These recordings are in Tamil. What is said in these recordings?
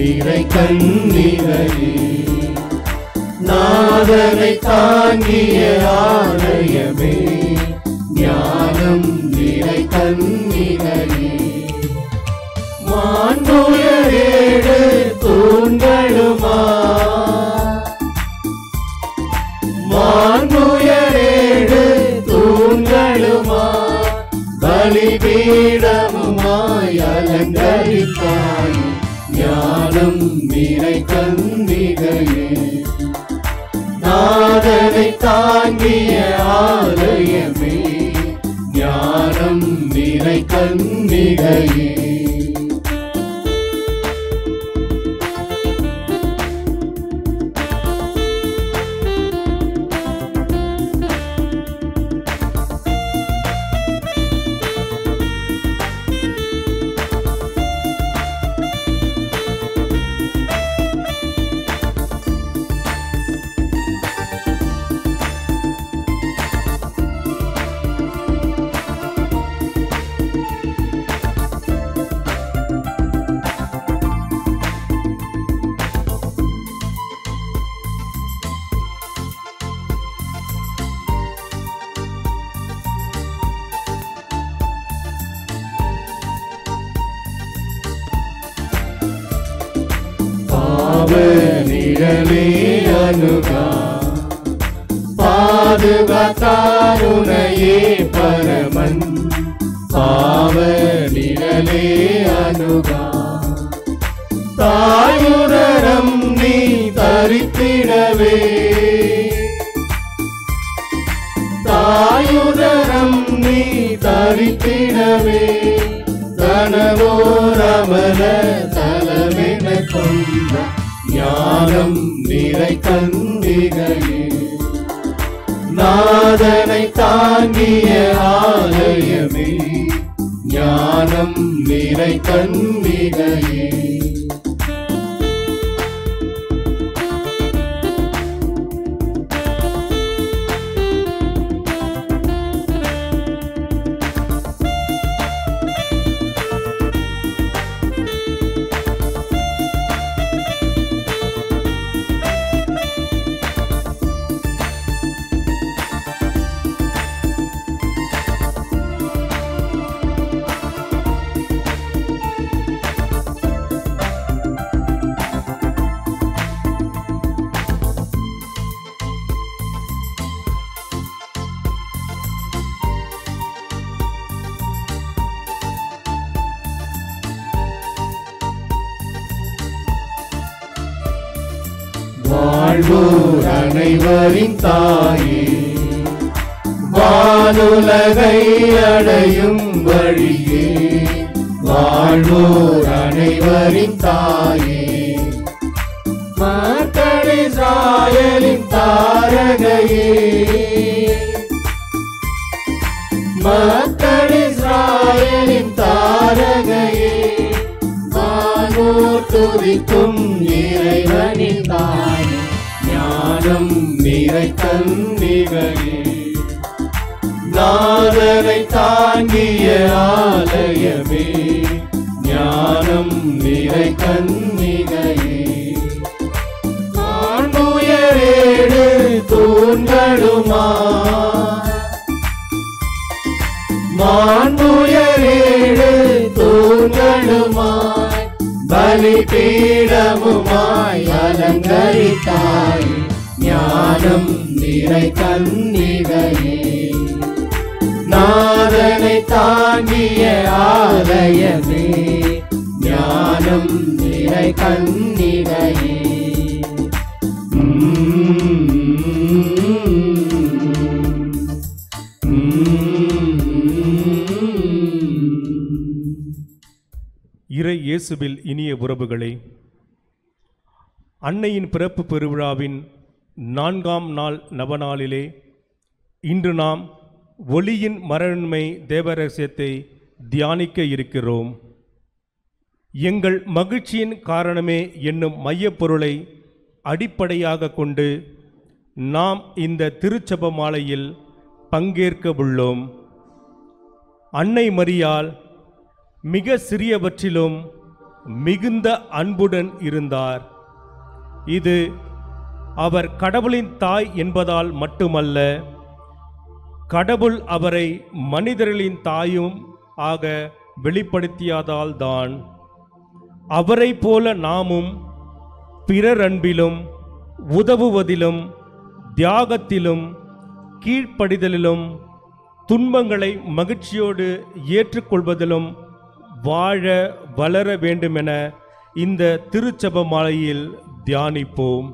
நிறை கண்ணிகையே நாதனை தாங்கிய ஆலயமே ஞானம் நிறை கண்ணிகையே மாண்புயரேடு தூண்களுமா மாண்புயரேடு தூண்களுமா பலிபீடமுமாய் அலங்கரித்தாய் ஞானம் நிறை கண்ணிகையே நாதனை தாங்கிய ஆலயமே ஞானம் நிறை கண்ணிகையே பாவ நிழலே அணுகா பாதுகாத்தாருணையே பரமன் பாவ நிழலே அணுகா தாயுதரம் நீ தரித்திடவே தாயுதரம் நீ தரித்திடவே தனவோரமல தலமென கொண்ட ஞானம் நிறை கந்திகையே நாதனை தாங்கிய ஆலயமே ஞானம் நிறை கந்திகையே வாழ்வோர் அனைவரின் தாயே வானுலகை அடையும் வழியே வாழ்வோர் அனைவரின் தாயே மக்களின் தாரகையே மக்களின் தாரகையே வானோர் துதிக்கும் இறைவனின் தாய் ஞானம் நிறை கன்னிகையே நாதனை தாங்கிய ஆலயமே ஞானம் நிறை கன்னிகையே மாண்புயரேடு தூண்களுமா மாண்புயரேடு தூண்களுமாய் பலிபீடமுமாய் அலங்கரித்தாய் ஞானம் நிறை கன்னிகையே நாதனை தாங்கிய ஆலயமே ஞானம் நிறை கன்னிகையே இறை இயேசுவில் இனிய உறவுகளே அன்னையின் பிறப்பு பெருவிழாவின் நான்காம் நாள் நவநாளிலே இன்று நாம் ஒளியின் மரண்மை தேவரகசியத்தை தியானிக்க இருக்கிறோம் எங்கள் மகிழ்ச்சியின் காரணமே என்னும் மையப்பொருளை அடிப்படையாக கொண்டு நாம் இந்த திருச்சப மாலையில் பங்கேற்க உள்ளோம் அன்னை மரியாள் மிக சிறியவற்றிலும் மிகுந்த அன்புடன் இருந்தார் இது அவர் கடவுளின் தாய் என்பதால் மட்டுமல்ல கடவுள் அவரை மனிதர்களின் தாயும் ஆக வெளிப்படுத்தியதால் தான் அவரை போல நாமும் பிறர் அன்பிலும் உதவுவதிலும் தியாகத்திலும் கீழ்ப்படிதலிலும் துன்பங்களை மகிழ்ச்சியோடு ஏற்றுக்கொள்வதிலும் வாழ வளர வேண்டுமென இந்த திருச்சப மாலையில் தியானிப்போம்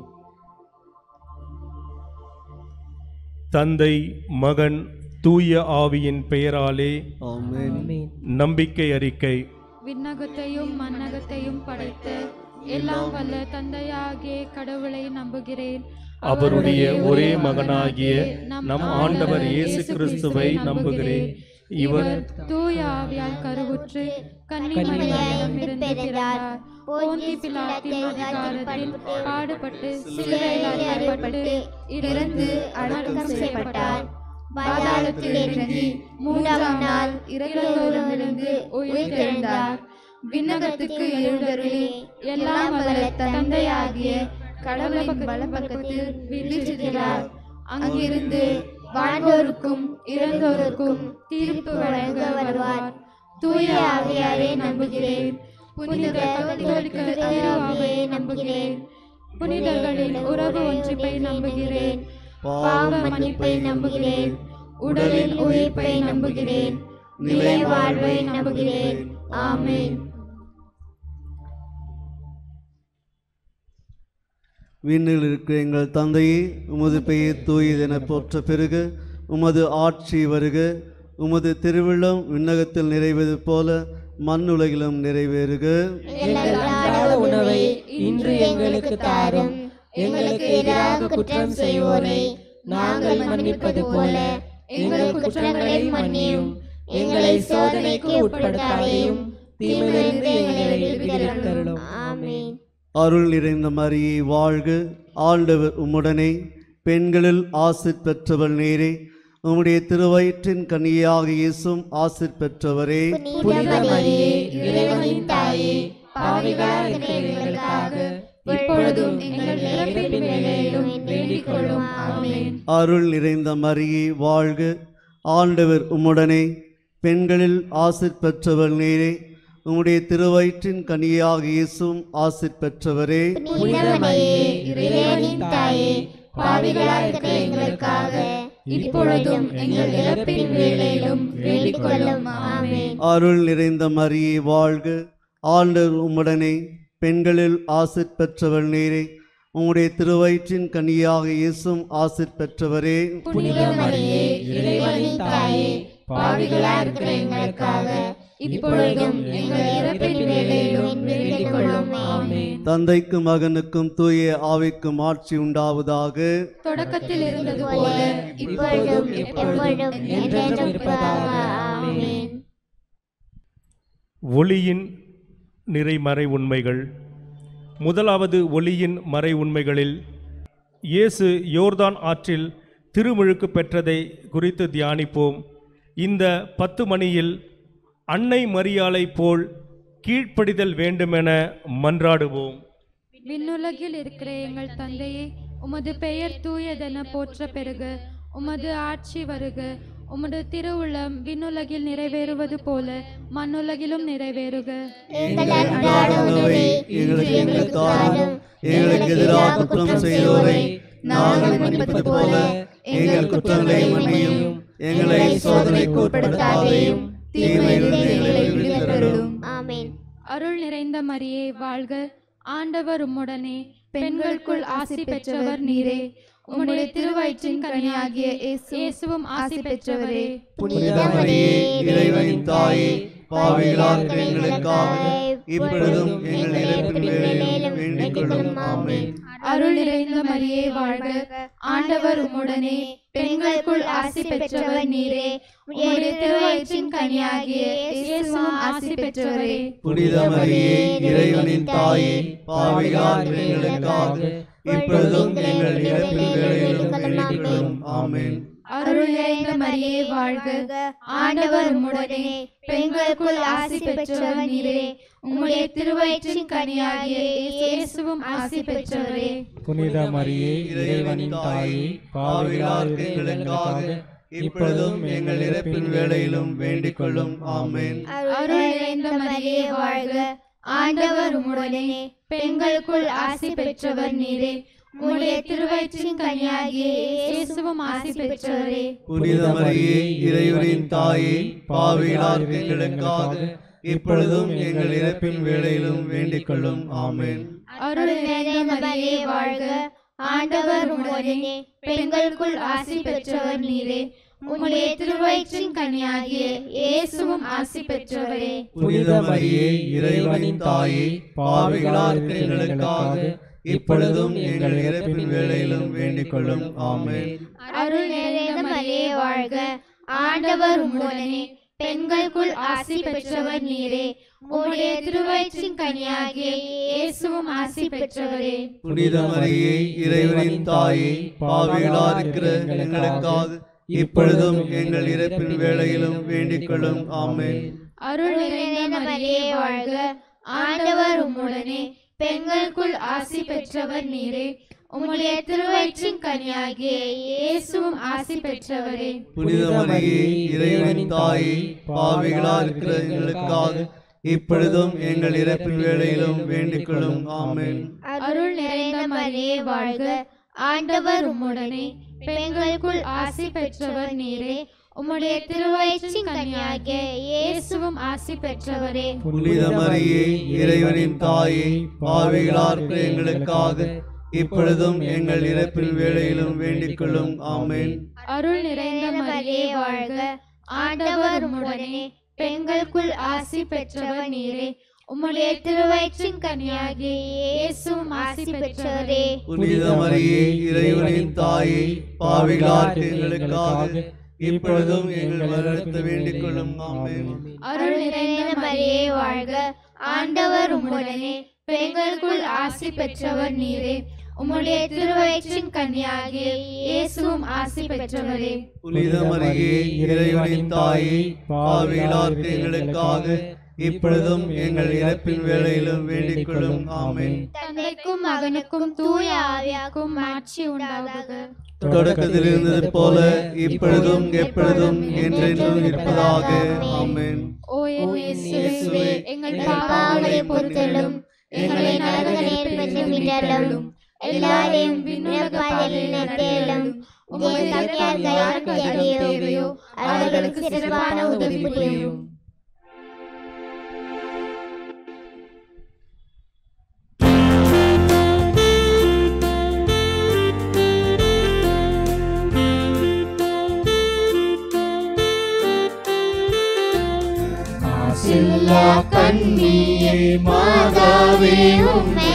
தந்தை மகன் தூய ஆவியின் பெயராலே ஆமென் நம்பிக்கை அறிக்கை விண்ணகத்தையும் மண்ணகத்தையும் படைத்த எல்லாம் வல்ல தந்தையாகிய கடவுளை நம்புகிறேன் அவருடைய ஒரே மகனாகிய நம் ஆண்டவர் இயேசு கிறிஸ்துவை நம்புகிறேன் இவர் தூய ஆவியால் கருவுற்று கன்னிமரியாரிடம் இருந்து பிறந்தார் போந்தி பிலாத்தின் அதிகாரத்தில் பாடுபட்டு சிலுவையில் அறையப்பட்டு இறந்து அடக்கம் செய்யப்பட்டார் பாதாளத்தில் இறங்கி மூன்றாம் நாள் இறந்தோரிலிருந்து உயிர்த்தெழுந்தார் விண்ணகத்துக்கு எழுந்தருளி எல்லாம் வல்ல தந்தையாகிய கடவுளின் வலப்பக்கத்தில் வீற்றிருக்கிறார் அங்கிருந்து வாழ்வோருக்கும் இறந்தோருக்கும் தீர்ப்பு வழங்க வருவார் தூய ஆவியாரை நம்புகிறேன் புனித கத்தோலிக்க திருவாவை நம்புகிறேன் புனிதர்களின் உறவு ஒன்றிப்பை நம்புகிறேன் பாவ மன்னிப்பை நம்புகிறேன் உடலின் உயிர்ப்பை நம்புகிறேன் நிலை வாழ்வை நம்புகிறேன் ஆமென் விண்ணில் இருக்கிற எங்கள் தந்தையே உமது பெயர் தூயதென போற்ற பெருக உமது ஆட்சி வருக உமது திருவிழம் விண்ணகத்தில் நிறைவது போல மண்ணுலகிலும் நிறைவேறுக எங்கள் அன்றாட உணவை இன்று எங்களுக்கு தாரும் எங்களுக்கு எதிராக குற்றம் செய்வோரை நாங்கள் மன்னிப்பது போல எங்கள் குற்றங்களை மன்னியும் எங்களை சோதனைக்கு உட்படுத்தாதையும் தீமையிலிருந்து எங்களை விடுவித்தருளும் ஆமென் அருள் நிறைந்த மரியே வாழ்க ஆண்டவர் உம்முடனே பெண்களில் ஆசிர் பெற்றவள் நேரே உம்முடைய திருவயிற்றின் கனியாக இயேசும் ஆசிர் பெற்றவரே புனித மரியே இறைவனின் தாயே பாவிகளாக இருக்கிற எங்களுக்காக இப்பொழுதும் எங்கள் இறப்பின் வேளையிலும் வேண்டிக் கொள்ளும் ஆமென் அருள் நிறைந்த மரியே வாழ்க ஆண்டவர் உம்முடனே பெண்களில் ஆசிர் பெற்றவள் நேரே உம்முடைய திருவயிற்றின் கனியாக இயேசும் ஆசிர் பெற்றவரே புனித மரியே இறைவனின் தாயே பாவிகளாக இருக்கிற எங்களுக்காக இப்பொழுதும் எங்கள் இறப்பின் வேளையிலும் வேண்டிக் கொள்ளும் ஆமென் அருள் நிறைந்த மரியே வாழ்க ஆண்டவர் உம்முடனே பெண்களில் ஆசிர் பெற்றவள் நேரே உம்முடைய திருவயிற்றின் கனியாக இயேசும் ஆசிர் பெற்றவரே புனித மரியே இறைவனின் தாயே பாவிகளாக இருக்கிற எங்களுக்காக இப்பொழுதும் எங்கள் இறப்பின் வேளையிலும் வேண்டிக் கொள்ளும் ஆமென் தந்தைக்கும் மகனுக்கும் தூய ஆவிக்கும் ஆட்சி உண்டாவதாக தொடக்கத்தில் இருந்தது போல இப்பொழுதும் எப்பொழுதும் என்றென்றும் இருப்பதாக ஆமென் ஒளியின் நிறைமறை உண்மைகள் முதலாவது ஒளியின் மறை உண்மைகளில் இயேசு யோர்தான் ஆற்றில் திருமுழுக்கு பெற்றதை குறித்து தியானிப்போம் இந்த பத்து மணியில் அன்னை மரியாளை போல் கீழ்ப்படிதல் வேண்டுமென மன்றாடுவோம் விண்ணுலகில் இருக்கிற எங்கள் தந்தையே உமது பெயர் தூயதென போற்ற பெருக உமது ஆட்சி வருக உமது திருவுள்ளம் விண்ணுலகில் நிறைவேறுவது போல மண்ணுலகிலும் நிறைவேறுக எங்கள் அன்றாட உணவை இன்று எங்களுக்கு தாரும் எங்களுக்கு எதிராக குற்றம் செய்தோரை நாங்கள் மன்னிப்பது போல எங்கள் குற்றங்களை மன்னியும் எங்களை சோதனைக்கு உட்படுத்தாதையும் தீமையிலிருந்து எங்களை விடுவித்தருளும் ஆமென் அருள் நிறைந்த மரியே வாழ்க ஆண்டவர் உம்முடனே பெண்களுக்குள் ஆசி பெற்றவர் நீரே உம்முடைய திருவயிற்றின் கனியாகிய இயேசு- இயேசுவும் ஆசி பெற்றவரே புனித மரியே இறைவனின் தாயே பாவிகளாக இருக்கிற எங்களுக்காக இப்பொழுதும் எங்கள் இறப்பின் வேளையிலும் வேண்டிக் கொள்ளும் ஆமென் அருள் நிறைந்த மரியே வாழ்க ஆண்டவர் உம்முடனே பெண்களுக்குள் ஆசி பெற்றவர் நீரே உம்முடைய திருவயிற்றின் கனியாகிய இயேசுவும் ஆசி பெற்றவரே புனித மரியே இறைவனின் தாயே பாவிகளாக இருக்கிற எங்களுக்காக இப்பொழுதும் எங்கள் இறப்பின் வேளையிலும் வேண்டிக் கொள்ளும் ஆமென் அருள் நிறைந்த மரியே வாழ்க ஆண்டவர் உம்முடனே பெண்களுக்குள் ஆசி பெற்றவர் நீரே உம்முடைய திருவயிற்றின் கனியாகிய இயேசுவும் ஆசி பெற்றவரே புனித மரியே இறைவனின் தாயே பாவிகளார் எங்களுக்காக இப்பொழுதும் எங்கள் இறப்பின் வேளையிலும் வேண்டிக் கொள்ளும் ஆமேன் அருள் நிறைந்த மரியே வாழ்க ஆண்டவர் உம்முடனே பெண்களுக்குள் ஆசி பெற்றவர் நீரே உம்முடைய திருவயிற்றின் கனியாகிய இயேசுவும் ஆசி பெற்றவரே புனித மரியே இறைவனின் தாயே பாவிகளார் எங்களுக்காக இப்பொழுதும் எங்கள் இறப்பின் வேளையிலும் வேண்டிக் கொள்ளும் ஆமேன் அருள் நிறைந்த மரியே வாழ்க ஆண்டவர் உம்முடனே பெண்களுக்குள் ஆசி பெற்றவர் நீரே உம்முடைய திருவயிற்றின் கனியாகிய இயேசுவும் ஆசி பெற்றவரே புனித மரியே இறைவனின் தாயே பாவிகளார் எங்களுக்காக இப்பொழுதும் எங்கள் இறப்பின் வேளையிலும் வேண்டிக் கொள்ளும் ஆமேன் அருள் நிறைந்த மரியே வாழ்க ஆண்டவர் உம்முடனே பெண்களுக்குள் ஆசி பெற்றவர் நீரே உம்முடைய திருவயிற்றின் கனியாகிய இயேசுவும் ஆசி பெற்றவரே புனித மரியே இறைவனின் தாயே பாவிகளார் இருக்கிற எங்களுக்காக இப்பொழுதும் எங்கள் இறப்பின் வேளையிலும் வேண்டிக் கொள்ளும் ஆமேன் அருள் நிறைந்த மரியே வாழ்க ஆண்டவர் உம்முடனே பெண்களுக்குள் ஆசி பெற்றவர் நீரே உம்முடைய திருவயிற்றின் கனியாகிய இயேசுவும் ஆசி பெற்றவரே புனித மரியே இறைவனின் தாயே பாவிகளார் இருக்கிற எங்களுக்காக இப்பொழுதும் எங்கள் இறப்பின் வேளையிலும் வேண்டிக் கொள்ளும் ஆமேன் அருள் நிறைந்த மரியே வாழ்க ஆண்டவர் உம்முடனே பெண்களுக்குள் ஆசி பெற்றவர் நீரே உம்முடைய திருவயிற்றின் கனியாகிய இயேசுவும் ஆசி பெற்றவரே புனித மரியே இறைவனின் தாயே பாவிகளார் இருக்கிற எங்களுக்காக இப்பொழுதும் எங்கள் இறப்பின் வேளையிலும் வேண்டிக் கொள்ளும் ஆமேன் அருள் நிறைந்த மரியே வாழ்க ஆண்டவர் உம்முடனே பெண்களுக்குள் ஆசி பெற்றவர் நீரே உம்முடைய திருவயிற்றின் கனியாகிய இயேசுவும் ஆசி பெற்றவரே புனித மரியே இறைவனின் தாயே பாவிகளார் எங்களுக்காக இப்பொழுதும் எங்கள் மரணத்தை வேண்டிக் கொள்ளும் ஆமேன் அருள் நிறைந்த மரியே வாழ்க ஆண்டவர் உம்முடனே பெண்களுக்குள் ஆசி பெற்றவர் நீரே உம்முடைய திருவயிற்றின் கன்னியாகிய இயேசுவும் ஆசி பெற்றவரே புனித மரியே இறைவனின் தாயே பாவிகளார் எங்களுக்காக இப்பொழுதும் எங்கள் இறப்பின் வேளையிலும் வேண்டிக் கொள்ளும் ஆமேன் தந்தைக்கும் மகனுக்கும் தூய ஆவியாக்கும் மாட்சி உண்டாகுக தொடக்கத்தில் இருந்தது போல இப்பொழுதும் எப்பொழுதும் என்றென்றும் இருப்பதாக ஆமென் ஓ என் இயேசுவே எங்கள் பாவங்களை பொறுத்தலும் எங்களை நரக நெருப்பிலிருந்து மீட்டருளும் எல்லாரையும் விண்ணுலக பாதையில் நடத்தியலும் உமது தந்தையார் யாருக்கு தேவையோ அவர்களுக்கு சிறப்பான உதவி புரியும் ஆசில்லா கண்ணியே மாதாவே உம்மை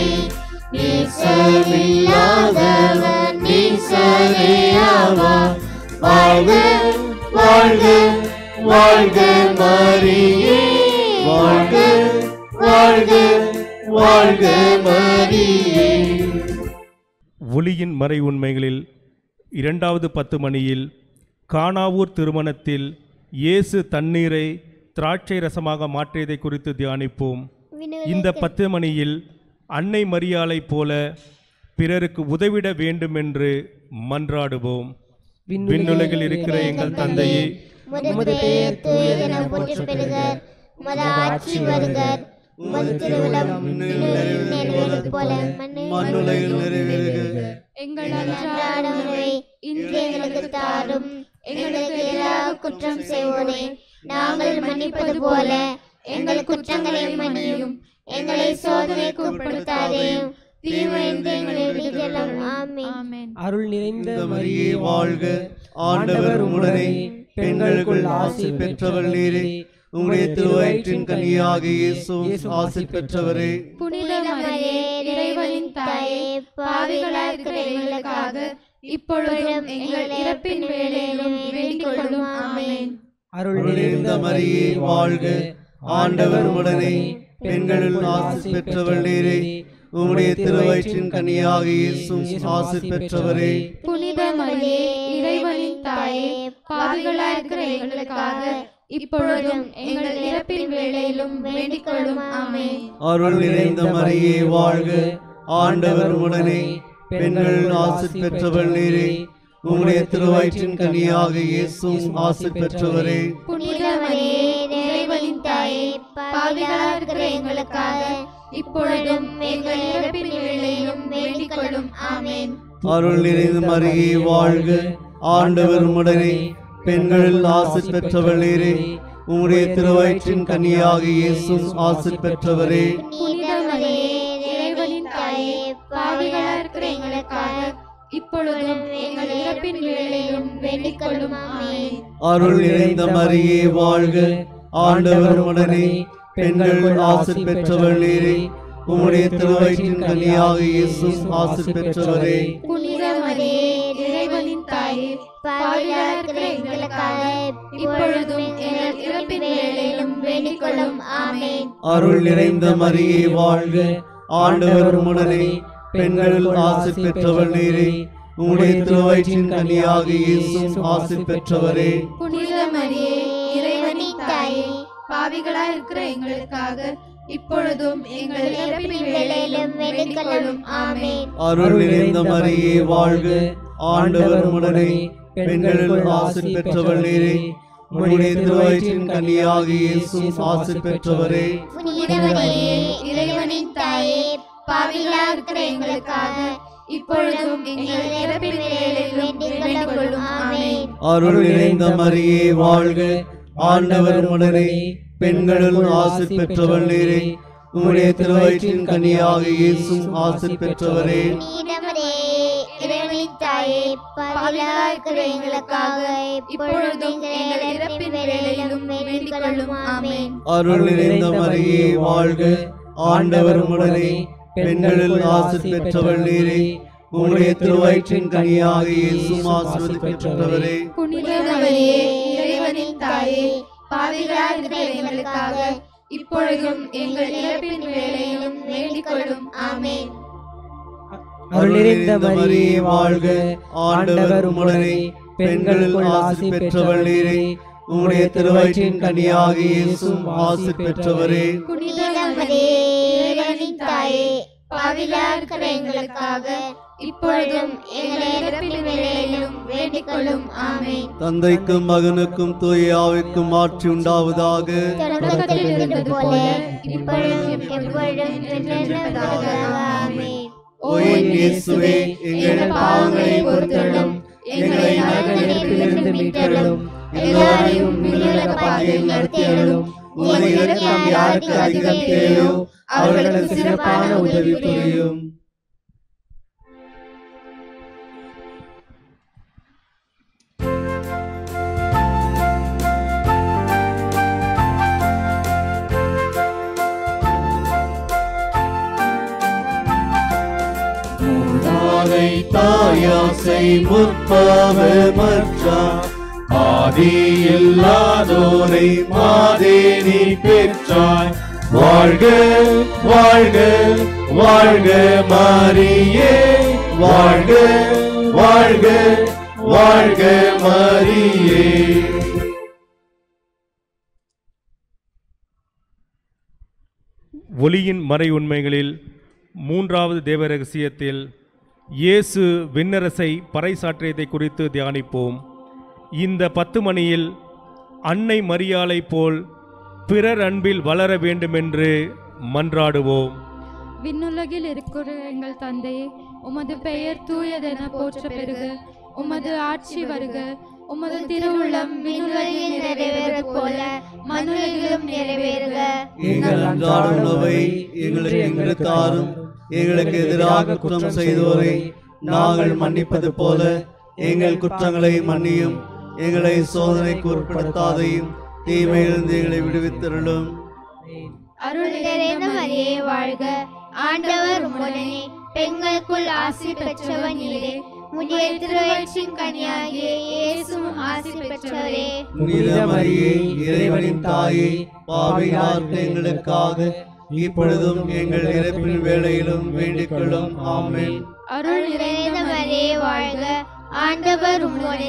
நேசமில்லாதவர் நேசரேயாவார் வாழ்க வாழ்க வாழ்க மரியே வாழ்க வாழ்க வாழ்க மரியே ஒளியின் மறை உண்மைகளில் இரண்டாவது பத்து மணியில் கானாவூர் திருமணத்தில் இயேசு தண்ணீரை திராட்சை ரசமாக மாற்றியதை குறித்து தியானிப்போம் இந்த பத்து மணியில் அன்னை மரியாளைப் போல பிறருக்கு உதவிட வேண்டுமென்று மன்றாடுவோம் விண்ணுலகில் இருக்கிற எங்கள் தந்தையே உமது பெயர் தூயதென போற்று பெறுக உமது ஆட்சி வருக உமது திருவிழம் நிறைவேறுவது போல மண்ணுலகில் நிறைவேறுக எங்கள் அன்றாட உணவை இன்று எங்களுக்கு தாரும் எங்களுக்கு எதிராக குற்றம் செய்வோரே நாங்கள் மன்னிப்பது போல எங்கள் குற்றங்களை மன்னியும் எங்களை சோதனைக்கு உட்படுத்தாதேயும் தீமையிலிருந்து எங்களை விடுதலும் ஆமென் ஆமென் அருள் நிறைந்த இந்த மரியே வாழ்க ஆண்டவர் உடனே பெண்களுக்குள் ஆசி பெற்றவள் நீரே உம்முடைய திருவயிற்றின் கனியாக இயேசுவும் ஆசி பெற்றவரே புனித மரியே இறைவனின் தாயே பாவிகளாய் இருக்கிற எங்களுக்காக இப்பொழுதும் எங்கள் இறப்பின் வேளையிலும் வேண்டிக் கொள்ளும் ஆமென் அருள் நிறைந்த மரியே வாழ்க ஆண்டவர் உடனே பெண்களுள் ஆசி பெற்றவள் நீரே உம்முடைய திருவயிற்றின் கனியாக இயேசுவும் ஆசி பெற்றவரே புனித மரியே இறைவனின் தாயே பாவிகளாயிருக்கிற எங்களுக்காக இப்பொழுதும் எங்கள் இறப்பின் வேளையிலும் வேண்டிக் கொள்ளும் ஆமென் அருள் நிறைந்த மரியே வாழ்க ஆண்டவர் உடனே பெண்கள் ஆசி பெற்றவள் நீரே உம்முடைய திருவயிற்றின் கனியாக இயேசும் ஆசி பெற்றவரே புனித மரியே இறைவனின் தாயே பாவிகளாயிருக்கிற எங்களுக்காக இப்பொழுதும் எங்கள் இறப்பின் வேளையிலும் வேண்டிக் கொள்ளும் ஆமென் அருள் நிறைந்த மரியே வாழ்க ஆண்டவர் உடனே பெண்கள் ஆசி பெற்றவள் நீரே உம்முடைய திருவயிற்றின் கனியாக இயேசும் ஆசி பெற்றவரே புனித மரியே இறைவனின் தாயே பாவிகளாயிருக்கிற எங்களுக்காக இப்பொழுதும் எங்கள் இறப்பின் வேளையிலும் வேண்டிக் கொள்ளும் ஆமென் அருள் நிறைந்த மரியே வாழ்க ஆண்டவர் உடனே பெண்கள் ஆசி பெற்றவள் நீரே உம்முடைய திருவயிற்றின் கனியாக இயேசும் ஆசி பெற்றவரே புனித மரியே இறைவனின் தாயே பாவிகளாயிருக்கிற எங்களுக்காக இப்பொழுதும் எங்கள் இறப்பின் வேளையிலும் வேண்டிக் கொள்ளும் ஆமென் அருள் நிறைந்த மரியே வாழ்க ஆண்டவர் உடனே பெண்கள் ஆசி பெற்றவள் நீரே உம்முடைய திருவயிற்றின் கனியாக இயேசும் ஆசி பெற்றவரே புனித மரியே இறைவனின் தாயே பாவிகளாயிருக்கிற எங்களுக்காக இப்பொழுதும் எங்கள் இறப்பின் வேளையிலும் வேண்டிக் கொள்ளும் ஆமென் அருள் நிறைந்த மரியே வாழ்க ஆண்டவர் உடனே பெண்கள் ஆசி பெற்றவள் நீரே உம்முடைய திருவயிற்றின் கனியாக இயேசும் ஆசி பெற்றவரே புனித மரியே இறைவனின் தாயே பாவிகளாயிருக்கிற எங்களுக்காக இப்பொழுதும் எங்கள் இறப்பின் வேளையிலும் வேண்டிக் கொள்ளும் ஆமென் அருள் நிறைந்த மரியே வாழ்க ஆண்டவர் உடனே பெண்களுள் ஆசி பெற்றவள் நீரே உம்முடைய திருவயிற்றின் கனியாக இயேசும் ஆசி பெற்றவரே நீடமரே இறைவனின் தாயே பாவிகளாயிருக்கிற எங்களுக்காக இப்பொழுதும் எங்கள் இறப்பின் வேளையிலும் வேண்டிக் கொள்ளும் ஆமென் அருள் நிறைந்த மரியே வாழ்க ஆண்டவர் உடனே பெண்களுள் ஆசி பெற்றவள் நீரே உம்முடைய திருவயிற்றின் கனியாக இயேசும் ஆசிர்வதி பெற்றவரே புனித மரியே இறைவனின் தாயே பாவிகளாயிருக்கிற எங்களுக்காக இப்பொழுதும் எங்கள் இறப்பின் வேளையிலும் வேண்டிக் கொள்ளும் ஆமென் அருள் நிறைந்த மரியே வாழ்க ஆண்டவர் உம்முடனே பெண்களுள் ஆசி பெற்றவள் நீரே உம்முடைய திருவயிற்றின் கனியாக இயேசும் ஆசி பெற்றவரே புனித நீடமரே இறைவனின் தாயே பாவிகளாயிருக்கிற எங்களுக்காக இப்பொழுதும் எங்கள் இறப்பின் வேளையிலும் வேண்டிக் கொள்ளும் ஆமென் தந்தைக்கும் மகனுக்கும் தூய ஆவிக்கும் ஆட்சி உண்டாவதாக தொடக்கத்தில் இருந்தது போல இப்பொழுதும் எப்பொழுதும் என்றென்றும் ஆமென் ஓ என் இயேசுவே எங்கள் பாவங்களை பொறுத்தருளும் எங்களை நரக நெருப்பிலிருந்து மீட்டருளும் எல்லாரையும் விண்ணுலக பாதையில் நடத்தியருளும் உமது இரக்கம் யாருக்கு அதிகம் தேவையோ அவர்களுக்கு சிறப்பான உதவி புரியும் தாயை தாயாசை முற்பவ மற்றார் ஆதி இல்லாதோரை மாதேனி பெற்றாய் வாழ்க வாழ்க வாழ்க மாரியே வாழ்க வாழ்க வாழ்க மாரியே ஒளியின் மறை உண்மைகளில் மூன்றாவது தேவ ரகசியத்தில் இயேசு விண்ணரசை பறைசாற்றியதை குறித்து தியானிப்போம் இந்த பத்து மணியில் அன்னை மரியாளை போல் பிறர் அன்பில் வளர வேண்டுமென்று மன்றாடுவோம் விண்ணுலகில் இருக்கிற எங்கள் தந்தையே உமது பெயர் தூயதென போற்ற பெறுக உமது ஆட்சி வருக உமது திருவுள்ளம் விண்ணுலகில் நிறைவேறுவது போல மண்ணுலகிலும் நிறைவேறுக எங்கள் அன்றாட உணவை எங்களுக்கு எங்களுக்கு தாரும் எங்களுக்கு எதிராக குற்றம் செய்தோரை நாங்கள் மன்னிப்பது போல எங்கள் குற்றங்களை மன்னியும் எங்களை சோதனைக்கு உட்படுத்தாதையும் தீமையிலிருந்து எங்களை விடுவித்தருளும் அருள் நிறைந்த மரியே வாழ்க ஆண்டவர் உம்முடனே பெண்களுக்குள் ஆசி பெற்றவர் நீரே முதிய திருவயிற்றின் கனியாகிய இயேசும் ஆசி பெற்றவரே புனித மரியே இறைவனின் தாயே பாவிகார்க்கு எங்களுக்காக இப்பொழுதும் எங்கள் இறப்பின் வேளையிலும் வேண்டிக் கொள்ளும் ஆமென் அருள் நிறைந்த மரியே வாழ்க ஆண்டவர் உம்முடனே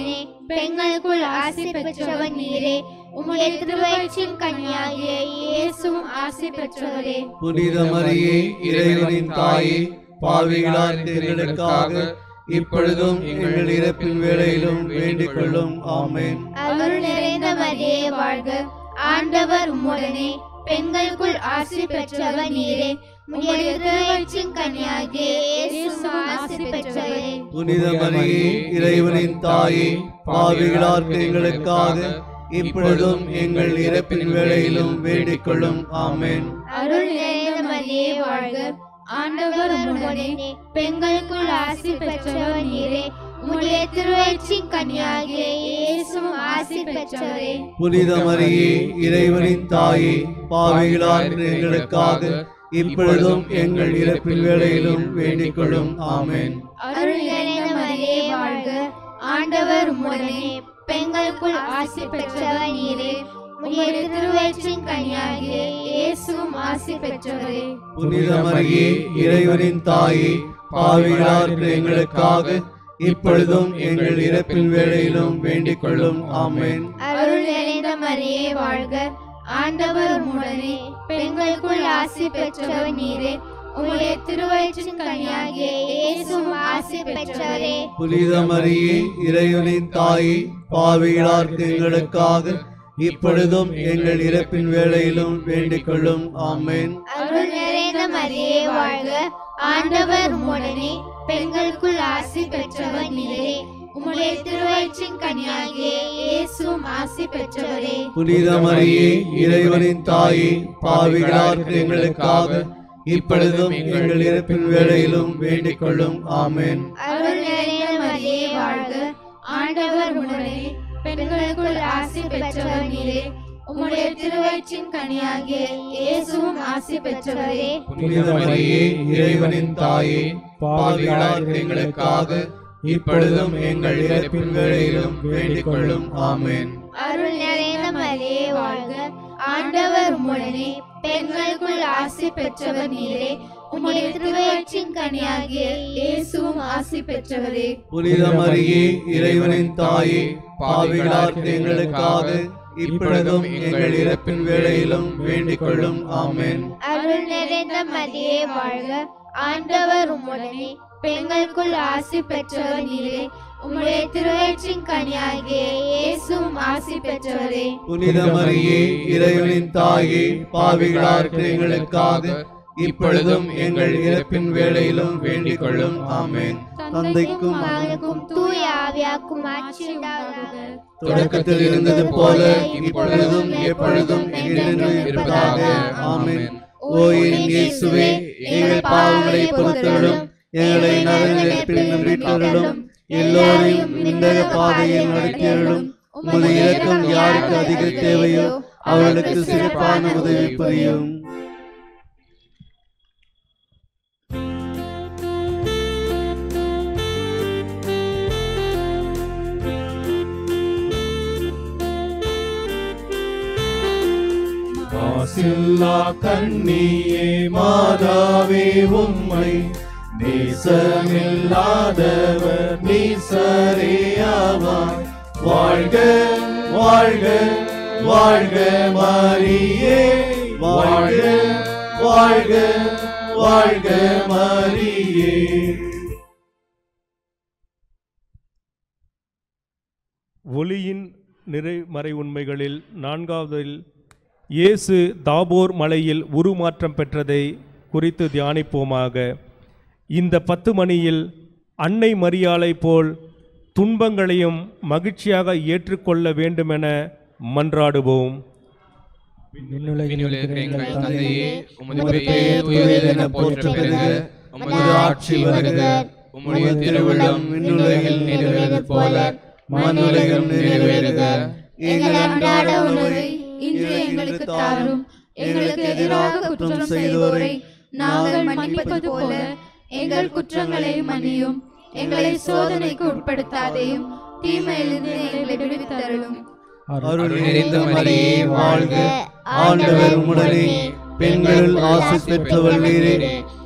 பெண்களுக்குள் ஆசி பெற்றவர் நீரே உம்முடைய திருவயிற்றின் கன்னியாகிய இயேசுவும் ஆசி பெற்றவரே புனித மரியே இறைவனின் தாயே பாவிகளார் எங்களுக்காக இப்பொழுதும் எங்கள் இறப்பின் வேளையிலும் வேண்டிக் கொள்ளும் ஆமென் அருள் நிறைந்த மரியே வாழ்க ஆண்டவர் உம்முடனே பெண்களுக்குள் ஆசி பெற்றவர் நீரே உம்முடைய திருவயிற்றின் கன்னியாகிய இயேசுவும் ஆசி பெற்றவரே புனித மரியே இறைவனின் தாயே பாவிகளார் எங்களுக்காக இப்பொழுதும் எங்கள் இறப்பின் வேளையிலும் வேண்டிக் கொள்ளும் ஆமென் அருள் நிறைந்த மரியே வாழ்க ஆண்டவர் உம்முடனே பெண்களுக்குள் ஆசி பெற்றவர் நீரே உம்முடைய திருவயிற்றின் கன்னியாகிய இயேசுவும் ஆசி பெற்றவரே புனித மரியே இறைவனின் தாயே பாவிகளார் எங்களுக்காக இப்பொழுதும் எங்கள் இறப்பின் வேளையிலும் வேண்டிக் கொள்ளும் ஆமென் அருள் நிறைந்த மரியே வாழ்க ஆண்டவர் உம்முடனே பெண்களுக்குள் ஆசி பெற்றவர் நீரே உம்முடைய திருவயிற்றின் கன்னியாகிய இயேசுவும் ஆசி பெற்றவரே புனித மரியே இறைவனின் தாயே பாவிகளார் எங்களுக்காக இப்பொழுதும் எங்கள் இறப்பின் வேளையிலும் வேண்டிக் கொள்ளும் ஆமென் அருள் நிறைந்த மரியே வாழ்க ஆண்டவர் உம்முடனே பெண்களுக்குள் ஆசி பெற்றவர் நீரே உம்முடைய திருவயிற்றின் கன்னியாகிய இயேசுவும் ஆசி பெற்றவரே புனித மரியே இறைவனின் தாயே பாவிகளார் எங்களுக்காக இப்பொழுதும் எங்கள் இறப்பின் வேளையிலும் வேண்டிக் கொள்ளும் ஆமென் அருள் நிறைந்த மரியே வாழ்க ஆண்டவர் உம்முடனே பெண்களுக்குள் ஆசி பெற்றவர் நீரே உம்முடைய திருவயிற்றின் கன்னியாகிய இயேசுவும் ஆசி பெற்றவரே புனித மரியே இறைவனின் தாயே பாவிகளார் எங்களுக்காக இப்பொழுதும் எங்கள் இறப்பின் வேளையிலும் வேண்டிக் கொள்ளும் ஆமென் அருள் நிறைந்த மரியே வாழ்க ஆண்டவர் உம்முடனே பெண்களுக்குள் ஆசி பெற்றவர் நீரே உம்முடைய திருவயிற்றின் கனியாகிய இயேசுவும் ஆசி பெற்றவரே புனித மரியே இறைவனின் தாயே பாவிகளார் எங்களுக்காக இப்பொழுதும் எங்கள் இறப்பின் வேளையிலும் வேண்டிக் கொள்ளும் ஆமென் அருள் நிறைந்த மரியே வாழ்க ஆண்டவர் உம்முடனே பெண்களுக்குள் ஆசி பெற்றவர் நீரே உம்முடைய திருவயிற்றின் கனியாகிய இயேசுவும் ஆசி பெற்றவரே புனித மரியே இறைவனின் தாயே பாவிகளார் எங்களுக்காக இப்பொழுதும் எங்கள் இறப்பின் வேளையிலும் வேண்டிக் கொள்ளும் ஆமென் அருள் நிறைந்த மரியே வாழ்க ஆண்டவர் உம்முடனே பெண்களுக்குள் ஆசி பெற்றவர் நீரே உம்முடைய திருவயிற்றின் கனியாகிய இயேசுவும் ஆசி பெற்றவரே புனித மரியே இறைவனின் தாயே பாவிகளார் எங்களுக்காக இப்பொழுதும் எங்கள் இறப்பின் வேளையிலும் வேண்டிக் கொள்ளும் ஆமென் தந்தைக்கும் மகனுக்கும் தூய ஆவியாக்கும் ஆட்சி உண்டாவதாக தொடக்கத்தில் இருந்தது போல இப்பொழுதும் எப்பொழுதும் என்றென்றும் இருப்பதாக ஆமென் ஓ என் இயேசுவே எங்கள் பாவங்களை பொறுத்தருளும் எங்களை நரகத்தில் மீட்டருளும் எல்லோரையும் இந்த பாதையில் நடத்தியருளும் உமது இரக்கம் யாருக்கு அதிக தேவையோ அவர்களுக்கு சிறப்பான உதவி புரியும் மாசில்லா கண்ணியே மாதாவே உம்மை நேசமில்லாதவர் நீசரேயாவார் வாழ்க வாழ்க வாழ்க மாரியே வாழ்க வாழ்க வாழ்க மாரியே ஒளியின் நிறைமறை உண்மைகளில் நான்காவதில் இயேசு தாபோர் மலையில் உருமாற்றம் பெற்றதை குறித்து தியானிப்போமாக இந்த பத்து மணியில் அன்னை மரியாளை போல் துன்பங்களையும் மகிழ்ச்சியாக ஏற்றுக்கொள்ள வேண்டுமென மன்றாடுவோம் விண்ணுலகில் இருக்கிற எங்கள் தந்தையே உமது பெயர் தூயதென போற்ற பெறுக உமது ஆட்சி வருக உம்முடைய திருவிழம் விண்ணுலகில் நிறைவேறுவது போல மண்ணுலகிலும் நிறைவேறுக எங்கள் அன்றாட உணவை இன்று எங்களுக்கு தாரும் எங்களுக்கு எதிராக குற்றம் செய்தோரை நாங்கள் மன்னிப்பது போல எங்கள் குற்றங்களை மன்னியும் எங்களை சோதனைக்கு உட்படுத்தாதையும் தீமையிலிருந்து எங்களை விடுவித்தருளும் அருள் நிறைந்த மரியே வாழ்க ஆண்டவர் உடனே பெண்களுள் ஆசி பெற்றவள் நீரே